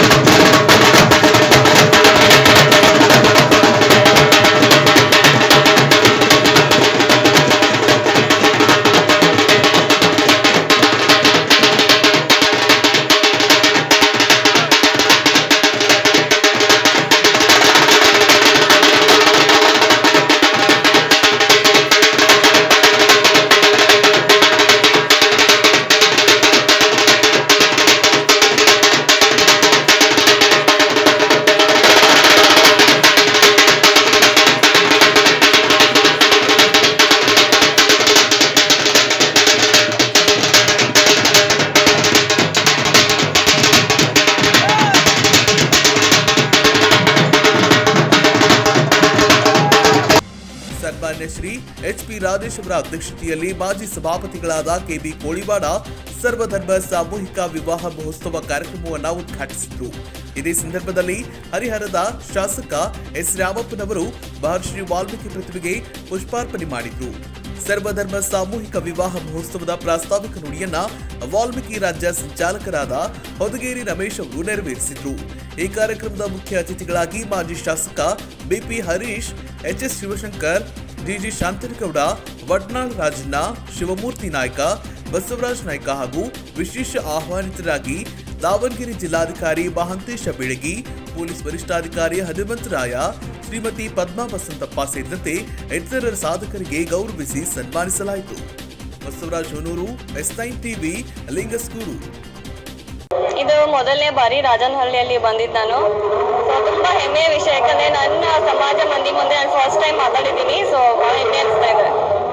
Speaker 4: ಸನ್ಮಾನ್ಯ ಶ್ರೀ ಎಚ್ ಪಿ ರಾಜೇಶ್ ಅವರ ಅಧ್ಯಕ್ಷತೆಯಲ್ಲಿ ಮಾಜಿ ಸಭಾಪತಿಗಳಾದ ಕೆಬಿ ಕೋಳಿವಾಡ ಸರ್ವಧರ್ಮ ಸಾಮೂಹಿಕ ವಿವಾಹ ಮಹೋತ್ಸವ ಕಾರ್ಯಕ್ರಮವನ್ನು ಉದ್ಘಾಟಿಸಿದರು ಇದೇ ಸಂದರ್ಭದಲ್ಲಿ ಹರಿಹರದ ಶಾಸಕ ಎಸ್ ರಾಮಪ್ಪನವರು ಮಹರ್ಷಿ ವಾಲ್ಮೀಕಿ ಪ್ರತಿಮೆಗೆ ಪುಷ್ಪಾರ್ಪಣೆ ಮಾಡಿದ್ರು ಸರ್ವಧರ್ಮ ಸಾಮೂಹಿಕ ವಿವಾಹ ಮಹೋತ್ಸವದ ಪ್ರಾಸ್ತಾವಿಕ ನುಡಿಯನ್ನ ವಾಲ್ಮೀಕಿ ರಾಜ್ಯ ಸಂಚಾಲಕರಾದ ಹೊದಗೇರಿ ರಮೇಶ್ ಅವರು ನೆರವೇರಿಸಿದ್ರು ಈ ಕಾರ್ಯಕ್ರಮದ ಮುಖ್ಯ ಅತಿಥಿಗಳಾಗಿ ಮಾಜಿ ಶಾಸಕ BP Harish H S Shivashankar DG Shanthanagouda Vadnal Rajanna Shivamurthy Naik Basavaraj Naik ಹಾಗೂ ವಿಶೇಷ ಆಹ್ವಾನಿತರಾಗಿ ದಾವಣಗೆರೆ ಜಿಲ್ಲಾಧಿಕಾರಿ ಮಹಾಂತೇಶ ಬೆಳಗಿ ಪೊಲೀಸ್ ವರಿಷ್ಠಾಧಿಕಾರಿ ಹನುಮಂತರಾಯ ಶ್ರೀಮತಿ ಪದ್ಮಾ ಬಸಂತಪ್ಪ ಸೇರಿದಂತೆ ಇತರರ ಸಾಧಕರಿಗೆ ಗೌರವಿಸಿ ಸನ್ಮಾನಿಸಲಾಯಿತು Basavaraj Honur S nine TV Lingasugur
Speaker 10: ಇದು ಮೊದಲನೇ ಬಾರಿ ರಾಜನಹಳ್ಳಿಯಲ್ಲಿ ಬಂದಿದ್ದು ನಾನು ಸೊ ತುಂಬಾ ಹೆಮ್ಮೆಯ ವಿಷಯ ಯಾಕಂದ್ರೆ ನನ್ನ ಸಮಾಜ ಮಂದಿ ಮುಂದೆ ನಾನು ಫಸ್ಟ್ ಟೈಮ್ ಮಾತಾಡಿದ್ದೀನಿ ಸೊ ಬಹಳ ಹೆಮ್ಮೆ ಅನಿಸ್ತಾ ಇದೆ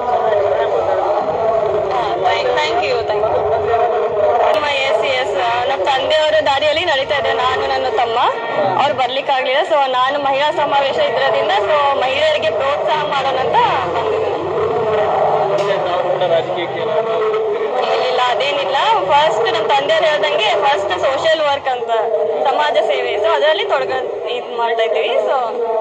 Speaker 10: thank you thank you S S ನಮ್ಮ ತಂದೆಯವರ ದಾರಿಯಲ್ಲಿ ನಡೀತಾ ಇದೆ ನಾನು ನನ್ನ ತಮ್ಮ ಅವ್ರು ಬರ್ಲಿಕ್ಕಾಗ್ಲಿಲ್ಲ ಸೊ ನಾನು ಮಹಿಳಾ ಸಮಾವೇಶ ಇದ್ರದಿಂದ ಸೊ ಮಹಿಳೆಯರಿಗೆ ಪ್ರೋತ್ಸಾಹ ಮಾಡೋಣ ಅಂತ ಬಂದಿದ್ದೀನಿ ಇಲ್ಲ ಅದೇ ಏನಿಲ್ಲ ಫಸ್ಟ್ ನಮ್ಮ ತಂದೆಯವ್ರು ಹೇಳ್ದಂಗೆ ಫಸ್ಟ್ ಸೋಷಿಯಲ್ ವರ್ಕ್ ಅಂತ ಸಮಾಜ ಸೇವೆ ಸೊ ಅದರಲ್ಲಿ ತೊಡಗ ಇದು ಮಾಡ್ತಾ ಇದ್ದೀವಿ ಸೊ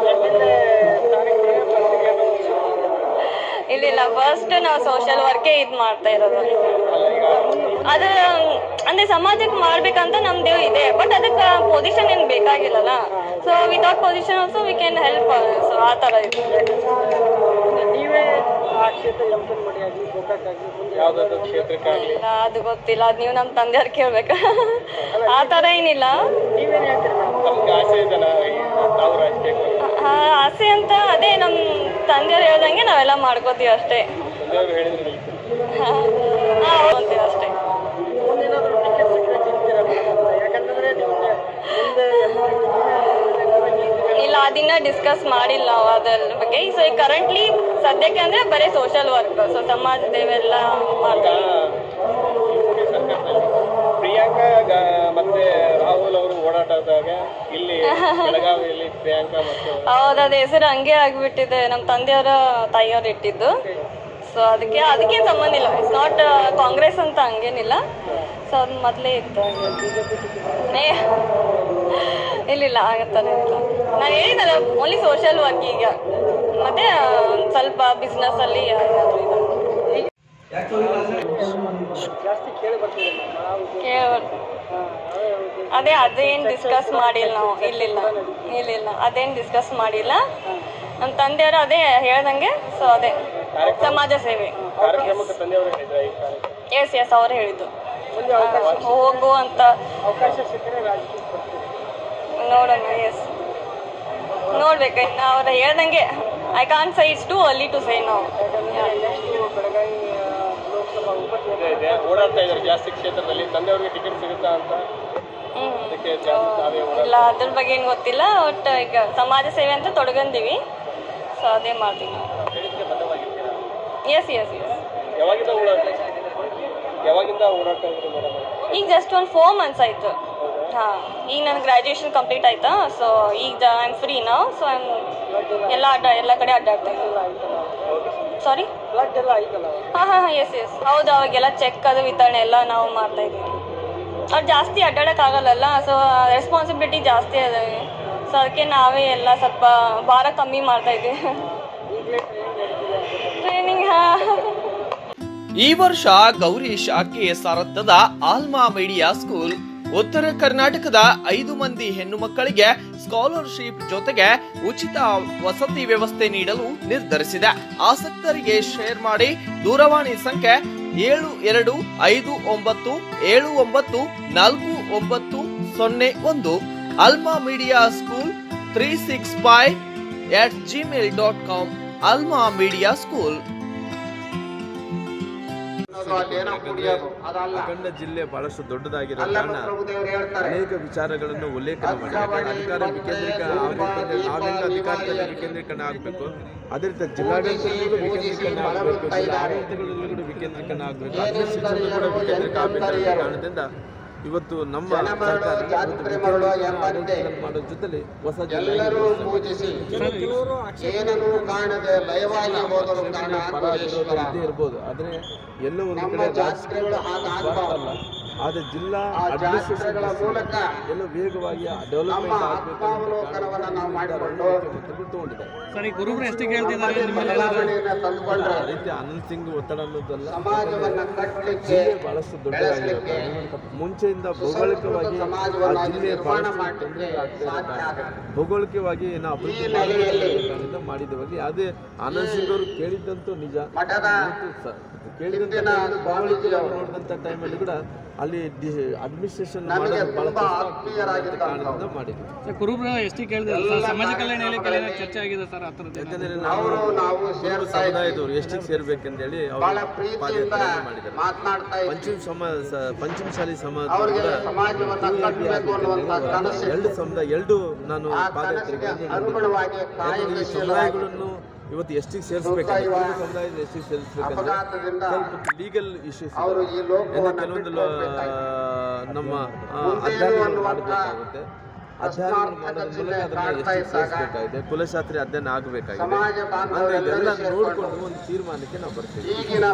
Speaker 10: ಇಲ್ಲ ಫಸ್ಟ್ ನಾವು ಸೋಷಿಯಲ್ ವರ್ಕೇ ಇದು ಮಾಡ್ತಾ ಇರೋದು ಅದು ಅಂದ್ರೆ ಸಮಾಜಕ್ಕೆ ಮಾಡ್ಬೇಕಂತ ನಮ್ದು ಇದೆ ಬಟ್ ಅದಕ್ಕೆ ಪೊಸಿಷನ್ ಏನು ಬೇಕಾಗಿಲ್ಲಲ್ಲ so without position also we can help so ಆ ಥರ ಇದೆ
Speaker 3: ನೀವೇ ಆ ಕ್ಷೇತ್ರ ಎಂ ಮಾಡಿ ಆಗಲಿ ಗೋಕಾಕ್ ಆಗಲಿ ಮುಂದೆ
Speaker 5: ಯಾವ್ದಾದ್ರು ಕ್ಷೇತ್ರಕ್ಕಾಗಲಿ
Speaker 10: ಇಲ್ಲ ಅದು ಗೊತ್ತಿಲ್ಲ ಅದು ನೀವು ನಮ್ಮ ತಂದೆಯವ್ರು ಕೇಳ್ಬೇಕು ಆ ಥರ ಏನಿಲ್ಲ
Speaker 3: ನೀವೇನು ಹೇಳ್ತೀರಿ ಮೇಡಮ್
Speaker 5: ನಮ್ಗೆ ಆಸೆ ಇದೆಲ್ಲ ನಾವು ರಾಜಕೀಯಕ್ಕೆ
Speaker 10: ಆ, ಆಸೆ ಅಂತ ಅದೇ ನಮ್ಮ ತಂದೆಯವ್ರು ಹೇಳ್ದಂಗೆ ನಾವೆಲ್ಲ ಮಾಡ್ಕೋತೀವಿ ಅಷ್ಟೇ
Speaker 5: ತಂದೆಯವರು ಹೇಳಿದ್ರು
Speaker 10: ಹಾಂ ಅಂತೀವಿ ಅಷ್ಟೇ
Speaker 3: ಮುಂದೇನಾದ್ರೂ ಟಿಕೆಟ್ ಸಿಕ್ಕರೆ ಚಿಂತೀರಾ ಮೇಡಮ್ ಯಾಕಂತಂದ್ರೆ ನಿಮ್ಗೆ ಮುಂದೆ
Speaker 10: ಇಲ್ಲ ಅದನ್ನ ಡಿಸ್ಕಸ್ ಮಾಡಿಲ್ಲ ನಾವು ಅದ್ರ ಬಗ್ಗೆ ಸೊ ಈಗ ಕರೆಂಟ್ಲಿ ಸದ್ಯಕ್ಕೆ ಅಂದ್ರೆ ಬರೀ ಸೋಷಿಯಲ್ ವರ್ಕ್ ಸೊ ಸಮಾಜ ಸೇವೆಲ್ಲ ಮಾಡ್ತಾರೆ
Speaker 5: ಸರ್ಕಾರದಲ್ಲಿ ಪ್ರಿಯಾಂಕಾ ಗ- ಮತ್ತೆ ರಾಹುಲ್ ಅವರು ಓಡಾಟದಾಗ ಇಲ್ಲಿ ಬೆಳಗಾವಿಯಲ್ಲಿ ಪ್ರಿಯಾಂಕಾ ಮತ್ತು
Speaker 10: ಹೌದು ಅದ ಹೆಸರು ಹಂಗೆ ಆಗ್ಬಿಟ್ಟಿದೆ ನಮ್ಮ ತಂದೆಯವರ ತಾಯಿಯವ್ರು ಇಟ್ಟಿದ್ದು ಸೊ ಅದಕ್ಕೆ ಅದಕ್ಕೇನು ಸಂಬಂಧ ಇಲ್ಲ ಇಟ್ಸ್ ನಾಟ್ ಕಾಂಗ್ರೆಸ್ ಅಂತ ಹಂಗೇನಿಲ್ಲ ಸೊ ಅದು ಮೊದಲೇ ಇತ್ತು ಏ ಇಲ್ಲಿಲ್ಲ ಆಗತ್ತಾನೆ ಇಲ್ಲ ನಾನು ಹೇಳಿದಲ್ಲ ಓನ್ಲಿ ಸೋಷಿಯಲ್ ವರ್ಕ್ ಈಗ ಮತ್ತೆ ಆ, ಒಂದ್ ಸ್ವಲ್ಪ ಬಿಸ್ನೆಸ್ ಅಲ್ಲಿ ಏನಾದ್ರು ಇದು
Speaker 3: ಜಾಸ್ತಿ ಕೇಳಿ ಬರ್ತೀವಿ ನಾವು
Speaker 10: ಕೇಳ ಅದೇ ಅದೇನ್ ಡಿಸ್ಕಸ್ ಮಾಡಿಲ್ಲ ನಾವು ಇಲ್ಲಿಲ್ಲ ಇಲ್ಲಿಲ್ಲ ಅದೇನ್ ಡಿಸ್ಕಸ್ ಮಾಡಿಲ್ಲ ನಮ್ಮ ತಂದೆಯವರು ಅದೇ ಹೇಳ್ದಂಗೆ ಸೊ ಅದೇ ಸಮಾಜ ಸೇವೆ
Speaker 5: ಕಾರ್ಯಕ್ರಮಕ್ಕೆ ತಂದೆಯವರು ಹೇಳಿದ್ರ ಈ ಕಾರ್ಯಕ್ರಮ
Speaker 10: ಎಸ್ ಎಸ್ ಅವ್ರು ಹೇಳಿದ್ದು ಹೋಗು ಅಂತ
Speaker 3: ಅವಕಾಶ ಸಿಕ್ಕರೆ ರಾಜಕೀಯಕ್ಕೆ ಬರ್ತೀವಿ
Speaker 10: ನೋಡೋಣ ಎಸ್ ನೋಡ್ಬೇಕು ಇನ್ನು ಅವ್ರು ಹೇಳ್ದಂಗೆ I can say it's too early to say ನಾವು
Speaker 3: ನೆಕ್ಸ್ಟ್ ಬೆಳಗಾವಿ ಆ, ಲೋಕಸಭಾ ಉಪಚುನಾವಣೆ
Speaker 5: ಇದೆ ಓಡಾಡ್ತಾ ಇದ್ದಾರೆ ಜಾಸ್ತಿ ಕ್ಷೇತ್ರದಲ್ಲಿ ತಂದೆಯವ್ರಿಗೆ ಟಿಕೆಟ್ ಸಿಗುತ್ತಾ ಅಂತ
Speaker 10: ಹ್ಮ್
Speaker 5: ಅದಕ್ಕೆ ಜಾಸ್ತಿ ತಾವೇ
Speaker 10: ಇಲ್ಲ ಅದ್ರ ಬಗ್ಗೆ ಏನು ಗೊತ್ತಿಲ್ಲ ಒಟ್ಟು ಈಗ ಸಮಾಜ ಸೇವೆ ಅಂತ ತೊಡಗಂದೀವಿ ಸೊ ಅದೇ ಮಾಡ್ತೀವಿ ನಾವು
Speaker 5: ಹೇಳಿದ್ರೆ ಬದ್ಧವಾಗಿರ್ತೀರಾ
Speaker 10: ಎಸ್ ಎಸ್ ಎಸ್
Speaker 5: ಯಾವಾಗಿಂದ ಓಡಾಟ ಯಾವಾಗಿಂದ ಓಡಾಟ ಇದ್ರು ಮೇಡಮ್
Speaker 10: ಈಗ ಜಸ್ಟ್ ಒಂದು ಫೋರ್ ಮಂತ್ಸ್ ಆಯಿತು ಹಾಂ ಈಗ ನನ್ನ ಗ್ರ್ಯಾಜುಯೇಷನ್ ಕಂಪ್ಲೀಟ್ ಆಯ್ತಾ ಸೊ ಈಗ ಐ ಆಮ್ ಫ್ರೀ ನಾವು ಸೊ ಐ ಎಲ್ಲ ಅಡ್ಡ ಎಲ್ಲ ಕಡೆ ಅಡ್ಡಾಡ್ತಾ ಇದ್ದೀವಿ ಸಾರಿ
Speaker 3: ಬ್ಲಡ್ ಎಲ್ಲ ಆಯ್ತಲ್ಲ
Speaker 10: ಹಾಂ ಹಾಂ ಹಾಂ ಎಸ್ ಎಸ್ ಹೌದು ಅವಾಗೆಲ್ಲ ಚೆಕ್ ಅದು ವಿತರಣೆ ಎಲ್ಲ ನಾವು ಮಾಡ್ತಾ ಇದ್ದೀವಿ ಅವ್ರು ಜಾಸ್ತಿ ಅಡ್ಡಾಡೋಕ್ಕಾಗಲ್ಲಲ್ಲ ಸೊ ರೆಸ್ಪಾನ್ಸಿಬಿಲಿಟಿ ಜಾಸ್ತಿ ಅದ ಸೊ ಅದಕ್ಕೆ ನಾವೇ ಎಲ್ಲ ಸ್ವಲ್ಪ ಭಾರ ಕಮ್ಮಿ ಮಾಡ್ತಾ ಇದ್ದೀವಿ ಟ್ರೈನಿಂಗ್ ಹಾಂ
Speaker 11: ಈ ವರ್ಷ ಗೌರೀಶ್ ಕೆಎಸ್ ರಥದ ಆಲ್ಮಾ ಮೀಡಿಯಾ ಸ್ಕೂಲ್ ಉತ್ತರ ಕರ್ನಾಟಕದ ಐದು ಮಂದಿ ಹೆಣ್ಣು ಮಕ್ಕಳಿಗೆ ಸ್ಕಾಲರ್ಶಿಪ್ ಜೊತೆಗೆ ಉಚಿತ ವಸತಿ ವ್ಯವಸ್ಥೆ ನೀಡಲು ನಿರ್ಧರಿಸಿದೆ ಆಸಕ್ತರಿಗೆ ಶೇರ್ ಮಾಡಿ ದೂರವಾಣಿ ಸಂಖ್ಯೆ ಏಳು ಎರಡು ಐದು ಒಂಬತ್ತು ಏಳು ಒಂಬತ್ತು ನಾಲ್ಕು ಒಂಬತ್ತು ಸೊನ್ನೆ ಒಂದು Alma media school three six five at Gmail dot com Alma media school
Speaker 12: ಅಖಂಡ ಜಿಲ್ಲೆ ಬಹಳಷ್ಟು ದೊಡ್ಡದಾಗಿರೋ ಕಾರಣ ಅನೇಕ ವಿಚಾರಗಳನ್ನು ಉಲ್ಲೇಖನ ಮಾಡಿ ಅಧಿಕಾರ ವಿಕೇಂದ್ರೀಕರಣ ಆಗಬೇಕಂದ್ರೆ ನಾವೆಲ್ಲ ಅಧಿಕಾರದಲ್ಲಿ ವಿಕೇಂದ್ರೀಕರಣ ಆಗಬೇಕು ಅದೇ ರೀತಿ ಜಿಲ್ಲಾಡಳಿತದಲ್ಲೂ ವಿಕೇಂದ್ರೀಕರಣ ಆಗಬೇಕು ಜಿಲ್ಲಾ ಆಡಳಿತಗಳಲ್ಲೂ ಕೂಡ ವಿಕೇಂದ್ರೀಕರಣ ಆಗಬೇಕು ಅಡ್ಮಿನಿಸ್ಟ್ರೇಷನ್ ಕೂಡ ವಿಕೇಂದ್ರೀಕರಣ ಆಗಬೇಕಾದ ಕಾರಣದಿಂದ ಇವತ್ತು ನಮ್ಮ ಸರ್ಕಾರ ಇವತ್ತು ವಿಕೇಂದ್ರೀಕರಣ ಆಡಳಿತಗಳನ್ನು ಮಾಡೋ ಜೊತೆಲಿ ಹೊಸ ಜಿಲ್ಲೆ ಇದ್ದೇ ಇರ್ಬೋದು ಆದ್ರೆ ಎಲ್ಲೋ ಒಂದು ಕಡೆ ರಾಜಕೀಯ ಸ್ವಾರ್ಥ ಅಲ್ಲ ಆದ್ರೆ ಜಿಲ್ಲಾ ಅಡ್ಮಿನಿಸ್ಟ್ರೇಷನ್ ಎಲ್ಲ ವೇಗವಾಗಿ ಡೆವಲಪ್ಮೆಂಟ್ ಆಗಬೇಕು ತಗೊಂಡಿದ್ದಾರೆ
Speaker 13: ಸರಿ ಗುರುಬ್ರು ಎಷ್ಟು ಕೇಳ್ತಿದ್ದಾರೆ ನಿಮ್ಮಲ್ಲೆಲ್ಲ
Speaker 12: ಆ ರೀತಿ ಆನಂದ್ ಸಿಂಗ್ ಒತ್ತಡ ಅನ್ನೋದಲ್ಲ ಜಿಲ್ಲೆ ಬಹಳಷ್ಟು ದೊಡ್ಡದಾಗಿರುತ್ತೆ ಮುಂಚೆಯಿಂದ ಭೌಗೋಳಿಕವಾಗಿ ಆ ಜಿಲ್ಲೆ ಬಹಳಷ್ಟು ತೊಂದರೆ ಆಗ್ತಾ ಇರೋ ಕಾರಣ ಭೌಗೋಳಿಕವಾಗಿ ನಾವು ಅಭಿವೃದ್ಧಿ ಮಾಡಬೇಕು ಮಾಡಿದವಲ್ಲಿ ಅದೇ ಆನಂದ್ ಸಿಂಗ್ ಅವರು ಕೇಳಿದ್ದಂತೂ ನಿಜ ಇವತ್ತು ಸ- ಕೇಳಿದಂತ time ಭೌಗೋಳಿಕವಾಗಿ ನೋಡಿದಂತ ಟೈಮಲ್ಲಿ ಕೂಡ ಅಲ್ಲಿ ಅಡ್ಮಿನಿಸ್ಟ್ರೇಷನ್ ಮಾಡೋದು ಬಹಳ ಕಷ್ಟ ಆಗ್ತಿದೆ ಅಂತ ಕಾರಣದಿಂದ ಮಾಡಿದ್ವಿ
Speaker 13: ಸರ್ ಕುರುಬ್ರು ಎಷ್ಟು ಕೇಳಿದ್ರೆ ಸರ್ ಸಮಾಜ ಕಲ್ಯಾಣ ಇಲಾಖೆ ಎಲ್ಲ ಚರ್ಚೆ ಆಗಿದೆ ಸರ್ ಆ ಥರದ್ದು
Speaker 12: ಯಾಕಂದ್ರೆ ನಾವು ಕುರುಬ ಸಮುದಾಯದವರು ಎಷ್ಟಿಗೆ ಸೇರ್ಬೇಕಂತೇಳಿ ಅವರು ಪಾದಯಾತ್ರೆಯನ್ನು ಮಾಡಿದ್ದಾರೆ ಪಂಚಮ ಸಮ ಸ- ಪಂಚಮಶಾಲಿ ಸಮಾಜದವರು ಕೂಡ TAP ಆಗ್ಬೇಕಂತೇಳಿ ಎರಡು ಸಮುದಾಯ ಎರಡು ನಾನು ಪಾದಯಾತ್ರೆಗಳನ್ನು ನೋಡಿದ್ದೀನಿ. ಯಾಕಂದ್ರೆ ಈ ಸಮುದಾಯಗಳನ್ನು ಇವತ್ತು ಎಷ್ಟಿಗೆ ಸೇರಿಸ್ಬೇಕಂದ್ರೆ ಕುರುಬ ಸಮುದಾಯದ ಎಷ್ಟಿಗೆ ಸೇರಿಸ್ಬೇಕಂದ್ರೆ ಸ್ವಲ್ಪ ಲೀಗಲ್ ಇಶ್ಯೂಸ್ ಕೆಲವೊಂದು ಲ- ನಮ್ಮ ಆ, ಅಧ್ಯಯನಗಳು ಮಾಡಬೇಕಾಗುತ್ತೆ ಅಧ್ಯಯನಗಳು ಮಾಡೋದ್ರ ಮೂಲಕ ಅದನ್ನ ಎಷ್ಟು ಸೇರಿಸಬೇಕಾಗಿದೆ ಕುಲಶಾಸ್ತ್ರಿ ಅಧ್ಯಯನ ಆಗಬೇಕಾಗಿದೆ ಅಂದ್ರೆ ಇದೆಲ್ಲ ನೋಡಿಕೊಂಡು ಒಂದು ತೀರ್ಮಾನಕ್ಕೆ ನಾವು ಬರ್ತೀವಿ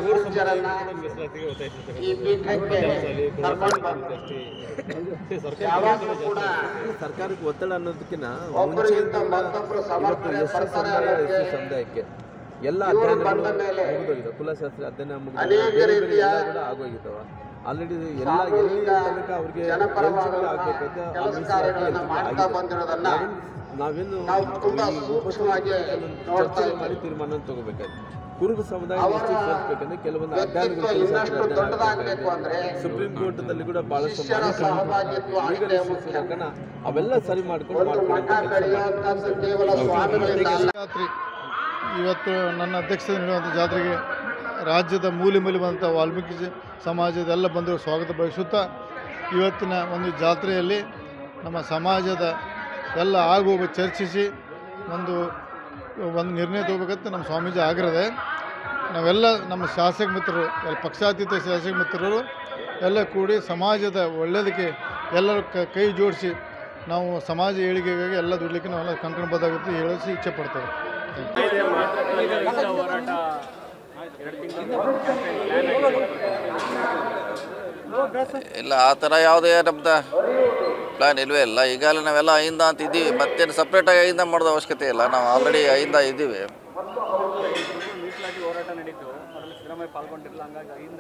Speaker 12: ಸರ್ಕಾರಕ್ಕೆ ಒತ್ತಡ ಅನ್ನೋದಕ್ಕಿಂತ ಮುಂಚೆಯಿಂದ ಇವತ್ತು ಎಸ್ ಸಿ ಸಮುದಾಯ ಎಸ್ ಸಿ ಸಮುದಾಯಕ್ಕೆ ಎಲ್ಲ ಅಧ್ಯಯನಗಳು ಮುಗಿದೋಗಿದೆ ಕುಲಶಾಸ್ತ್ರಿ ಅಧ್ಯಯನ ಮುಗಿದೋಗಿದೆ ಬೇರೆ ಬೇರೆ ಎಲ್ಲ ಕೂಡ ಆಗೋಗಿದ್ದಾವ ಆಲ್ರೆಡಿ ಎಲ್ಲ ಎಲ್ಲಿ ತನಕ ಅವ್ರಿಗೆ ಎಲಿಜಿಬಲ್ ಆಗ್ಬೇಕಂತ ಆ ಮೀಸಲಾತಿ eligible ಆಗಿದೆ. ನಾವೇನು- ನಾವೇನು ಈ ಉಪಸಮಿತಿಯಲ್ಲಿ ಚರ್ಚೆ ಮಾಡಿ ತೀರ್ಮಾನ ತಗೋಬೇಕಾಯ್ತು ಕುರುಬ ಸಮುದಾಯ ಎಷ್ಟು ಸೇರಿಸ್ಬೇಕಂದ್ರೆ ಕೆಲವೊಂದು ಅಧ್ಯಯನಗಳು ಕುಲಶಾಸ್ತ್ರಿ ಅಧ್ಯಯನ ಆಗ್ಬೇಕಾಗಿದೆ. ಸುಪ್ರೀಂ ಕೋರ್ಟ್ದಲ್ಲಿ ಕೂಡ ಬಹಳಷ್ಟು ಲೀಗಲ್ ಇಶ್ಯೂಸ್ ಇರೋಕನ ಅವೆಲ್ಲ ಸರಿ ಮಾಡ್ಕೊಂಡು ಮಾಡ್ಕೊಂಡು
Speaker 14: ಜಾತ್ರೆ ಇವತ್ತು ನನ್ನ ಅಧ್ಯಕ್ಷತೆ ನಡೆಯುವಂಥ ಜಾತ್ರೆಗೆ ರಾಜ್ಯದ ಮೂಲೆ ಮೂಲೆ ಬಂದಂಥ ವಾಲ್ಮೀಕಿ ಜ- ಸಮಾಜದ ಎಲ್ಲ ಬಂದು ಸ್ವಾಗತ ಬಯಸುತ್ತಾ ಇವತ್ತಿನ ಒಂದು ಜಾತ್ರೆಯಲ್ಲಿ ನಮ್ಮ ಸಮಾಜದ ಎಲ್ಲ ಆಗುವ ಚರ್ಚಿಸಿ ಒಂದು ಒಂದು ನಿರ್ಣಯ ತಗೋಬೇಕಂತ ನಮ್ಮ ಸ್ವಾಮೀಜಿ ಆಗ್ರಹ ನಾವೆಲ್ಲ ನಮ್ಮ ಶಾಸಕ ಮಿತ್ರರು ಎಲ್ಲ ಪಕ್ಷಾತೀತ ಶಾಸಕ ಮಿತ್ರರು ಎಲ್ಲ ಕೂಡಿ ಸಮಾಜದ ಒಳ್ಳೆಯದಕ್ಕೆ ಎಲ್ಲರೂ ಕ ಕೈ ಜೋಡಿಸಿ ನಾವು ಸಮಾಜ ಏಳಿಗೆಗಾಗಿ ಎಲ್ಲ ದುಡ್ಲಿಕ್ಕೆ ನಾವೆಲ್ಲ ಕಂಕಣ ಬದ್ಧಾಗುತ್ತೆ ಹೇಳೋಸಿ ಇಚ್ಛೆ ಪಡ್ತೇವೆ
Speaker 15: ಇಲ್ಲ ಆ ಥರ ಯಾವುದೇ ನಮ್ದು ಪ್ಲ್ಯಾನ್ ಇಲ್ವೇ ಇಲ್ಲ ಈಗಾಗಲೇ ನಾವೆಲ್ಲ ಐಂದ ಅಂತ ಇದ್ದೀವಿ ಮತ್ತೇನು ಸಪ್ರೇಟಾಗಿ ಐಂದ ಮಾಡೋದು ಅವಶ್ಯಕತೆ ಇಲ್ಲ ನಾವು ಆಲ್ರೆಡಿ ಐಂದ ಇದ್ದೀವಿ
Speaker 13: ಮೀಸಲಾತಿ ಹೋರಾಟ ನಡೀತು ಅದರಲ್ಲಿ ಸಿದ್ದರಾಮಯ್ಯ ಪಾಲ್ಗೊಂಡಿರಲಿಲ್ಲ ಹಂಗಾಗಿ ಐಯಿಂದ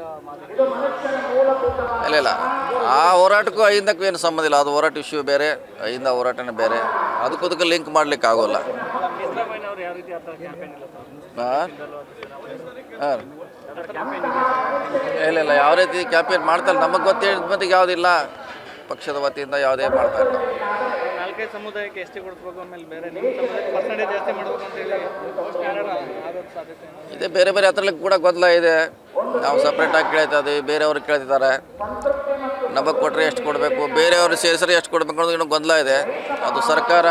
Speaker 15: ಇಲ್ಲ ಇಲ್ಲ ಆ ಹೋರಾಟಕ್ಕೂ ಐಂದಕ್ಕೂ ಏನು ಸಂಬಂಧ ಇಲ್ಲ ಅದು ಹೋರಾಟ ಇಶ್ಯೂ ಬೇರೆ ಐಂದ ಹೋರಾಟನೇ ಬೇರೆ ಅದಕ್ಕೂ ಅದಕ್ಕೆ ಲಿಂಕ್ ಮಾಡ್ಲಿಕ್ಕೆ ಆಗೋಲ್ಲ
Speaker 13: ಸಿದ್ದರಾಮಯ್ಯನವರು ಯಾವ ರೀತಿ ಆ ಥರ ಕ್ಯಾಂಪೇನ್ ಇಲ್ಲ ಸರ್
Speaker 15: ಹಾಂ ಹಾಂ
Speaker 13: ಕ್ಯಾಂಪೇನ್
Speaker 15: ಇಲ್ಲ ಇಲ್ಲ ಯಾವ ರೀತಿ ಕ್ಯಾಂಪೇನ್ ಮಾಡ್ತಾರೆ ನಮಗೆ ಗೊತ್ತಿದ್ದ ಮಟ್ಟಿಗೆ ಯಾವುದಿಲ್ಲ ಪಕ್ಷದ ವತಿಯಿಂದ ಯಾವುದೇ ಮಾಡ್ತಾ ಇಲ್ಲ
Speaker 13: ನಾಲ್ಕೈದು ಸಮುದಾಯಕ್ಕೆ ಎಷ್ಟು ಕೊಡಿಸ್ಬೇಕು ಆಮೇಲೆ ಬೇರೆ ನಿಮ್ಮ ಸಮುದಾಯಕ್ಕೆ ಪರ್ಸೆಂಟೇಜ್ ಜಾಸ್ತಿ ಮಾಡಬೇಕು ಅಂತ ಹೇಳಿ ಘೋಷಣೆ ಏನಾರ ಆಗೋದು ಸಾಧ್ಯತೆ
Speaker 15: ಇದೆ ಬೇರೆ ಬೇರೆ ಹತ್ರದಲ್ಲಿ ಕೂಡ ಗೊಂದಲ ಇದೆ ನಾವು ಸಪ್ರೇಟಾಗಿ ಕೇಳ್ತಾ ಇದ್ದೀವಿ ಬೇರೆಯವರು ಕೇಳ್ತಿದ್ದಾರೆ ನಮಗೆ ಕೊಟ್ಟರೆ ಎಷ್ಟು ಕೊಡಬೇಕು ಬೇರೆಯವರು ಸೇರಿಸಿದ್ರೆ ಎಷ್ಟು ಕೊಡಬೇಕು ಅನ್ನೋದು ಇನ್ನೂ ಗೊಂದಲ ಇದೆ ಅದು ಸರ್ಕಾರ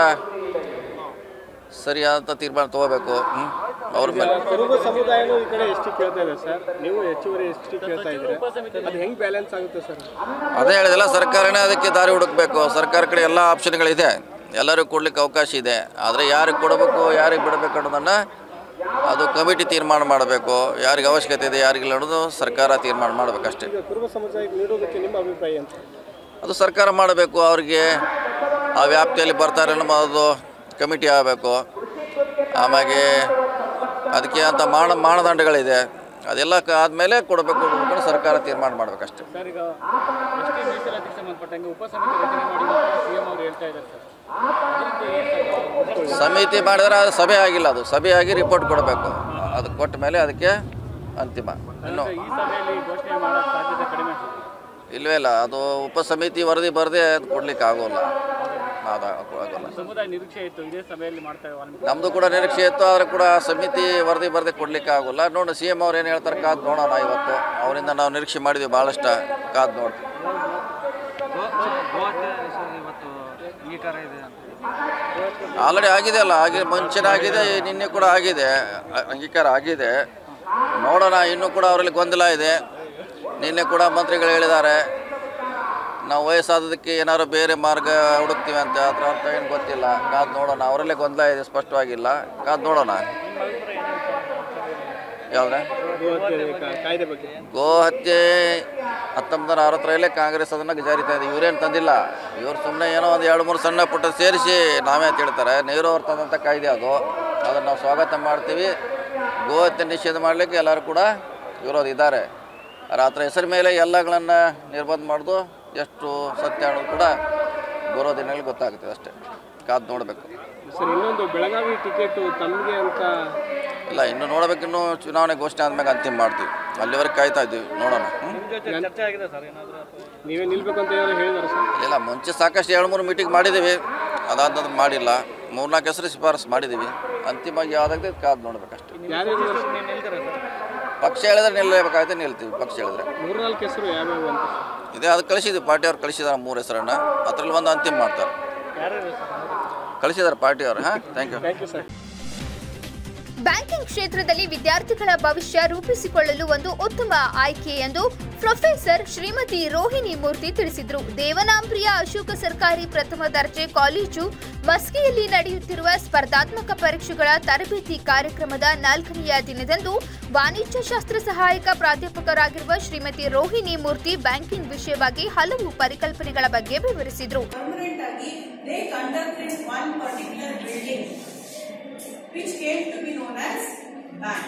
Speaker 15: ಸರಿಯಾದ ತೀರ್ಮಾನ ತಗೋಬೇಕು ಹ್ಮ್. ಅವ್ರ ಮೇಲೆ
Speaker 5: ಕುರುಬ ಸಮುದಾಯನೂ ಈ ಕಡೆ ಎಷ್ಟು ಕೇಳ್ತಾ ಇದೆ ಸರ್ ನೀವು ಹೆಚ್ಚುವರಿ ಎಷ್ಟು ಕೇಳ್ತಾ ಇದ್ದೀರಿ ಅದು ಹೆಂಗ್ ಬ್ಯಾಲೆನ್ಸ್ ಆಗುತ್ತೆ ಸರ್
Speaker 15: ಅದೇ ಹೇಳಿದೆಲ್ಲ ಸರ್ಕಾರನೇ ಅದಕ್ಕೆ ದಾರಿ ಹುಡುಕಬೇಕು ಸರ್ಕಾರ ಕಡೆ ಎಲ್ಲ ಆಪ್ಷನ್ಗಳಿದೆ ಎಲ್ಲರಿಗೂ ಕೊಡ್ಲಿಕ್ಕೆ ಅವಕಾಶ ಇದೆ ಆದರೆ ಯಾರಿಗೆ ಕೊಡಬೇಕು ಯಾರಿಗೆ ಬಿಡಬೇಕು ಅನ್ನೋದನ್ನು ಅದು ಕಮಿಟಿ ತೀರ್ಮಾನ ಮಾಡಬೇಕು ಯಾರಿಗೆ ಅವಶ್ಯಕತೆ ಇದೆ ಯಾರಿಗಿಲ್ಲ ಅನ್ನೋದು ಸರ್ಕಾರ ತೀರ್ಮಾನ ಮಾಡಬೇಕಷ್ಟೇ
Speaker 5: ಈಗ ಕುರುಬ ಸಮುದಾಯಕ್ಕೆ ನೀಡೋದಕ್ಕೆ ನಿಮ್ಮ ಅಭಿಪ್ರಾಯ ಅಂತ
Speaker 15: ಅದು ಸರ್ಕಾರ ಮಾಡಬೇಕು ಅವ್ರಿಗೆ ಆ ವ್ಯಾಪ್ತಿಯಲ್ಲಿ ಬರ್ತಾರೆ ಅನ್ನೋದು ಕಮಿಟಿ ಆಗಬೇಕು ಆಮೇಲೆ ಅದಕ್ಕೆ ಅಂತ ಮಾನ ಮಾನದಂಡಗಳಿದೆ ಅದೆಲ್ಲ ಕ- ಆದಮೇಲೆ ಕೊಡಬೇಕು ಅಂತ ಸರ್ಕಾರ ತೀರ್ಮಾನ ಮಾಡಬೇಕಷ್ಟೇ
Speaker 13: ಸರ್ ಈಗ ಎಸ್ ಟಿ ಮೀಸಲಾತಿಗೆ ಸಂಬಂಧಪಟ್ಟಂಗೆ ಉಪಸಮಿತಿ ರಚನೆ ಮಾಡಿ ಸಿ ಎಂ ಅವರು ಹೇಳ್ತಾ ಇದ್ದಾರೆ ಸರ್
Speaker 15: ಸಮಿತಿ ಮಾಡಿದ್ರೆ ಅದು ಸಭೆ ಆಗಿಲ್ಲ ಅದು ಸಭೆ ಆಗಿ ರಿಪೋರ್ಟ್ ಕೊಡಬೇಕು ಅದು ಕೊಟ್ಟ ಮೇಲೆ ಅದಕ್ಕೆ ಅಂತಿಮ ಇನ್ನು
Speaker 13: ಈ ಸಭೆಯಲ್ಲಿ ಘೋಷಣೆ ಮಾಡೋ ಸಾಧ್ಯತೆ ಕಡಿಮೆ ಸರ್
Speaker 15: ಇಲ್ವೇ ಇಲ್ಲ ಅದು ಉಪಸಮಿತಿ ವರದಿ ಬರದೆ ಅದು ಕೊಡ್ಲಿಕ್ಕೆ ಆಗೋಲ್ಲ ಅದು ಆಗೋಲ್ಲ
Speaker 13: ಸಮುದಾಯ ನಿರೀಕ್ಷೆ ಇತ್ತು ಇದೇ ಸಭೆಯಲ್ಲಿ ಮಾಡ್ತಾರೆ ವಾಲ್ಮೀಕಿ
Speaker 15: ನಮ್ಮದು ಕೂಡ ನಿರೀಕ್ಷೆ ಇತ್ತು ಆದರೆ ಕೂಡ ಸಮಿತಿ ವರದಿ ಬರದೆ ಕೊಡ್ಲಿಕ್ಕೆ ಆಗೋಲ್ಲ ನೋಡಿ ಸಿ ಎಮ್ ಅವ್ರು ಏನು ಹೇಳ್ತಾರೆ ಕಾದು ನೋಡೋಣ ಇವತ್ತು ಅವರಿಂದ ನಾವು ನಿರೀಕ್ಷೆ ಮಾಡಿದ್ವಿ ಭಾಳಷ್ಟು ಕಾದು ನೋಡ್ತೀವಿ
Speaker 13: ಇವತ್ತು ಈ ಥರ ಇದೆ ಅಂತ
Speaker 15: ಆಲ್ರೆಡಿ ಆಗಿದೆ ಅಲ್ಲ ಆಗಿ ಮುಂಚೆನೇ ಆಗಿದೆ ನಿನ್ನೆ ಕೂಡ ಆಗಿದೆ ಅ- ಅಂಗೀಕಾರ ಆಗಿದೆ ನೋಡೋಣ ಇನ್ನೂ ಕೂಡ ಅವರಲ್ಲಿ ಗೊಂದಲ ಇದೆ ನಿನ್ನೆ ಕೂಡ ಮಂತ್ರಿಗಳು ಹೇಳಿದ್ದಾರೆ ನಾವು ವಯಸ್ಸಾದದಕ್ಕೆ ಏನಾದ್ರು ಬೇರೆ ಮಾರ್ಗ ಹುಡುಕ್ತೀವಿ ಅಂತ ಅದ್ರ ಅರ್ಥ ಏನು ಗೊತ್ತಿಲ್ಲ ಕಾದು ನೋಡೋಣ ಅವರಲ್ಲೇ ಗೊಂದಲ ಇದೆ ಸ್ಪಷ್ಟವಾಗಿಲ್ಲ ಕಾದು ನೋಡೋಣ ಯಾವ್ದ್ರೆ
Speaker 5: ಕಾಯ್ದೆ ಬಗ್ಗೆ
Speaker 15: ಗೋ ಹತ್ಯೆ ಹತ್ತೊಂಬತ್ತು ನೂರ ಅರವತ್ತರಲ್ಲೇ ಕಾಂಗ್ರೆಸ್ ಅದನ್ನು ಜಾರಿ ತಂದಿದೆ ಇವರೇನು ತಂದಿಲ್ಲ ಇವ್ರು ಸುಮ್ಮನೆ ಏನೋ ಒಂದು ಎರಡು ಮೂರು ಸಣ್ಣ ಪುಟ್ಟ ಸೇರಿಸಿ ನಾವೇ ಅಂತ ಹೇಳ್ತಾರೆ ನೆಹರು ಅವ್ರು ತಂದಂಥ ಕಾಯ್ದೆ ಅದು ಅದನ್ನು ನಾವು ಸ್ವಾಗತ ಮಾಡ್ತೀವಿ ಗೋ ಹತ್ಯೆ ನಿಷೇಧ ಮಾಡಲಿಕ್ಕೆ ಎಲ್ಲರೂ ಕೂಡ ವಿರೋಧ ಇದ್ದಾರೆ ರಾತ್ರಿ ಹೆಸರು ಮೇಲೆ ಎಲ್ಲಗಳನ್ನು ನಿರ್ಬಂಧ ಮಾಡೋದು ಎಷ್ಟು ಸತ್ಯ ಅನ್ನೋದು ಕೂಡ ಬರೋ ದಿನಗಳಲ್ಲಿ ಗೊತ್ತಾಗುತ್ತೆ ಅಷ್ಟೇ ಕಾದು ನೋಡಬೇಕು
Speaker 5: ಸರ್ ಇನ್ನೊಂದು ಬೆಳಗಾವಿ ಟಿಕೆಟ್ ತಮಗೆ ಅಂತ
Speaker 15: ಇಲ್ಲ ಇನ್ನು ನೋಡ್ಬೇಕು ಇನ್ನು ಚುನಾವಣೆ ಘೋಷಣೆ ಆದ್ಮೇಲೆ ಅಂತಿಮ ಮಾಡ್ತೀವಿ ಅಲ್ಲಿವರೆಗೆ ಕಾಯ್ತಾ ಇದ್ದೀವಿ ನೋಡೋಣ ಹ್ಮ್?
Speaker 13: ನಿಮ್ಮ ಜೊತೆ ಚರ್ಚೆ ಆಗಿದೆ ಸರ್ ಏನಾದರೂ
Speaker 5: ನೀವೇ ನಿಲ್ಬೇಕು ಅಂತ ಏನಾದ್ರು ಹೇಳಿದಾರೆ ಸರ್
Speaker 15: ಇಲ್ಲ ಮುಂಚೆ ಸಾಕಷ್ಟು ಎರಡು ಮೂರು ಮೀಟಿಂಗ್ ಮಾಡಿದ್ದೀವಿ ಅದಾದ ನಂತರ ಮಾಡಿಲ್ಲ ಮೂರ್ನಾಲ್ಕು ಹೆಸರು ಶಿಫಾರಸು ಮಾಡಿದ್ದೀವಿ ಅಂತಿಮವಾಗಿ ಯಾವುದಾಗಿದೆ ಕಾದು ನೋಡ್ಬೇಕಷ್ಟೇ
Speaker 5: ಯಾರ್ಯಾರು
Speaker 13: ನಿಲ್ತಾರೆ ಸರ್
Speaker 15: ಪಕ್ಷ ಹೇಳಿದ್ರೆ ನಿಲ್ಲಬೇಕಾಗುತ್ತೆ ನಿಲ್ತೀವಿ ಪಕ್ಷ ಹೇಳಿದ್ರೆ
Speaker 5: ಮೂರ್ನಾಲ್ಕು ಹೆಸರು ಯಾವ್ಯಾವ ಅಂತ
Speaker 15: ಇದೇ ಅದು ಕಳಿಸಿದ್ವಿ ಪಾರ್ಟಿಯವ್ರು ಕಳಿಸಿದಾರೆ ಮೂರು ಹೆಸರನ್ನು ಅದರಲ್ಲಿ ಒಂದು ಅಂತಿಮ ಮಾಡ್ತಾರೆ
Speaker 13: ಯಾರ್ಯಾರು ಸರ್
Speaker 15: ಕಳಿಸಿದ್ದಾರೆ ಪಾರ್ಟಿಯವರು ಹಾಂ thank you
Speaker 5: thank you sir
Speaker 1: banking ಕ್ಷೇತ್ರದಲ್ಲಿ ವಿದ್ಯಾರ್ಥಿಗಳ ಭವಿಷ್ಯ ರೂಪಿಸಿಕೊಳ್ಳಲು ಒಂದು ಉತ್ತಮ ಆಯ್ಕೆ ಎಂದು ಪ್ರೊಫೆಸರ್ ಶ್ರೀಮತಿ ರೋಹಿಣಿ ಮೂರ್ತಿ ತಿಳಿಸಿದರು ದೇವನಾಂಪ್ರಿಯ ಅಶೋಕ ಸರ್ಕಾರಿ ಪ್ರಥಮ ದರ್ಜೆ ಕಾಲೇಜು ಮಸ್ಕಿಯಲ್ಲಿ ನಡೆಯುತ್ತಿರುವ ಸ್ಪರ್ಧಾತ್ಮಕ ಪರೀಕ್ಷೆಗಳ ತರಬೇತಿ ಕಾರ್ಯಕ್ರಮದ ನಾಲ್ಕನೆಯ ದಿನದಂದು ವಾಣಿಜ್ಯ ಶಾಸ್ತ್ರ ಸಹಾಯಕ ಪ್ರಾಧ್ಯಾಪಕರಾಗಿರುವ ಶ್ರೀಮತಿ ರೋಹಿಣಿ ಮೂರ್ತಿ ಬ್ಯಾಂಕಿಂಗ್ ವಿಷಯವಾಗಿ ಹಲವು ಪರಿಕಲ್ಪನೆಗಳ ಬಗ್ಗೆ ವಿವರಿಸಿದರು
Speaker 16: they conducted one particular building which came to be known as bank.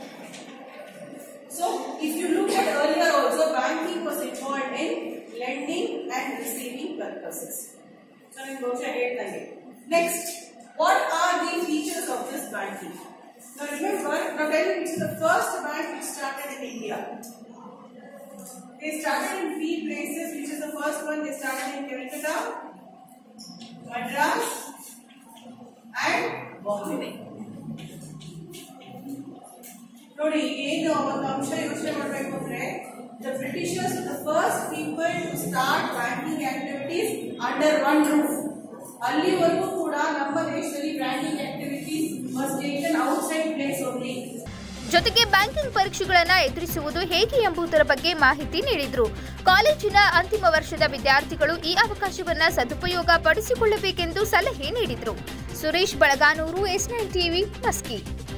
Speaker 16: So if you look at earlier also banking was involved in lending and receiving purposes. So I'm going to again. Next, what are the features of this banking? Now remember, now tell me it's the first bank which started in India. They started in three places, which is the first one they started in Calcutta, Madras and Bombay. ನೋಡಿ ಏನು ಒಂದು ಅಂಶ ಯೋಚನೆ ಮಾಡಬೇಕು ಅಂದ್ರೆ the Britishers the first people to start banking activities under one roof ಅಲ್ಲಿವರೆಗೂ ಕೂಡ ನಮ್ಮ ದೇಶದಲ್ಲಿ banking activities was taken outside place only
Speaker 1: ಜೊತೆಗೆ ಬ್ಯಾಂಕಿಂಗ್ ಪರೀಕ್ಷೆಗಳನ್ನು ಎದುರಿಸುವುದು ಹೇಗೆ ಎಂಬುದರ ಬಗ್ಗೆ ಮಾಹಿತಿ ನೀಡಿದರು ಕಾಲೇಜಿನ ಅಂತಿಮ ವರ್ಷದ ವಿದ್ಯಾರ್ಥಿಗಳು ಈ ಅವಕಾಶವನ್ನು ಸದುಪಯೋಗ ಪಡಿಸಿಕೊಳ್ಳಬೇಕೆಂದು ಸಲಹೆ ನೀಡಿದರು Suresh Balaganur S nine TV Maski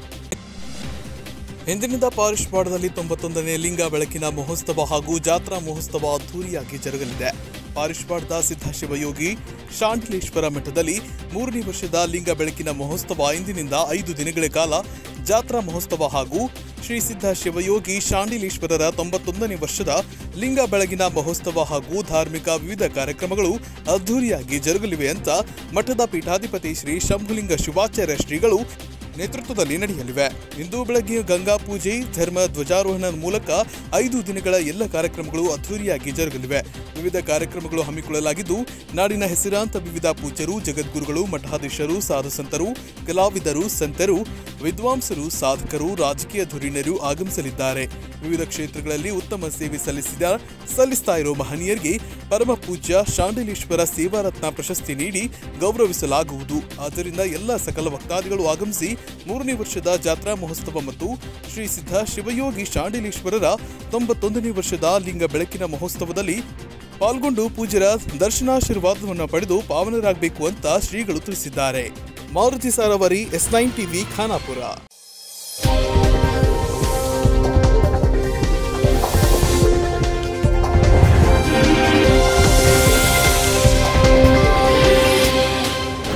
Speaker 4: ಇಂದಿನಿಂದ ಪಾರಿಶ್ವಾಡದಲ್ಲಿ ತೊಂಬತ್ತೊಂದನೇ ಲಿಂಗ ಬೆಳಕಿನ ಮಹೋತ್ಸವ ಹಾಗೂ ಜಾತ್ರಾ ಮಹೋತ್ಸವ ಅದ್ದೂರಿಯಾಗಿ ಜರುಗಲಿದೆ ಪಾರಿಶ್ವಾಡದ ಸಿದ್ದಶಿವಯೋಗಿ ಶಾಂಡಿಲೇಶ್ವರ ಮಠದಲ್ಲಿ ಮೂರನೇ ವರ್ಷದ ಲಿಂಗ ಬೆಳಕಿನ ಮಹೋತ್ಸವ ಇಂದಿನಿಂದ ಐದು ದಿನಗಳ ಕಾಲ ಜಾತ್ರಾ ಮಹೋತ್ಸವ ಹಾಗೂ ಶ್ರೀ ಸಿದ್ಧ ಶಿವಯೋಗಿ ಶಾಂಡಿಲೇಶ್ವರರ ತೊಂಬತ್ತೊಂದನೇ ವರ್ಷದ ಲಿಂಗ ಬೆಳಗಿನ ಮಹೋತ್ಸವ ಹಾಗೂ ಧಾರ್ಮಿಕ ವಿವಿಧ ಕಾರ್ಯಕ್ರಮಗಳು ಅದ್ದೂರಿಯಾಗಿ ಜರುಗಲಿವೆ ಅಂತ ಮಠದ ಪೀಠಾಧಿಪತಿ ಶ್ರೀ ಶಂಭುಲಿಂಗ ಶಿವಾಚಾರ್ಯ ಶ್ರೀಗಳು ನೇತೃತ್ವದಲ್ಲಿ ನಡೆಯಲಿವೆ ಇಂದು ಬೆಳಗ್ಗೆ ಗಂಗಾ ಪೂಜೆ ಧರ್ಮ ಧ್ವಜಾರೋಹಣ ಮೂಲಕ ಐದು ದಿನಗಳ ಎಲ್ಲ ಕಾರ್ಯಕ್ರಮಗಳು ಅದ್ದೂರಿಯಾಗಿ ಜರುಗಲಿವೆ ವಿವಿಧ ಕಾರ್ಯಕ್ರಮಗಳು ಹಮ್ಮಿಕೊಳ್ಳಲಾಗಿದ್ದು ನಾಡಿನ ಹೆಸರಾಂತ ವಿವಿಧ ಪೂಜ್ಯರು ಜಗದ್ಗುರುಗಳು ಮಠಾಧೀಶರು ಸಾಧು ಸಂತರು ಕಲಾವಿದರು ಸಂತರು ವಿದ್ವಾಂಸರು ಸಾಧಕರು ರಾಜಕೀಯ ಧುರೀಣರು ಆಗಮಿಸಲಿದ್ದಾರೆ ವಿವಿಧ ಕ್ಷೇತ್ರಗಳಲ್ಲಿ ಉತ್ತಮ ಸೇವೆ ಸಲ್ಲಿಸಿದ ಸಲ್ಲಿಸ್ತಾ ಇರೋ ಮಹನೀಯರಿಗೆ ಪರಮ ಪೂಜ್ಯ ಶಾಂಡಿಲೇಶ್ವರ ಸೇವಾರತ್ನ ಪ್ರಶಸ್ತಿ ನೀಡಿ ಗೌರವಿಸಲಾಗುವುದು ಆದ್ದರಿಂದ ಎಲ್ಲ ಸಕಲ ಭಕ್ತಾದಿಗಳು ಆಗಮಿಸಿ ಮೂರನೇ ವರ್ಷದ ಜಾತ್ರಾ ಮಹೋತ್ಸವ ಮತ್ತು ಶ್ರೀ ಸಿದ್ಧ ಶಿವಯೋಗಿ ಶಾಂಡಿಲೇಶ್ವರರ ತೊಂಬತ್ತೊಂದನೇ ವರ್ಷದ ಲಿಂಗ ಬೆಳಕಿನ ಮಹೋತ್ಸವದಲ್ಲಿ ಪಾಲ್ಗೊಂಡು ಪೂಜ್ಯರ ದರ್ಶನಾಶೀರ್ವಾದವನ್ನು ಪಡೆದು ಪಾವನರಾಗಬೇಕು ಅಂತ ಶ್ರೀಗಳು ತಿಳಿಸಿದ್ದಾರೆ Maruti Saravari S nine TV Khanapur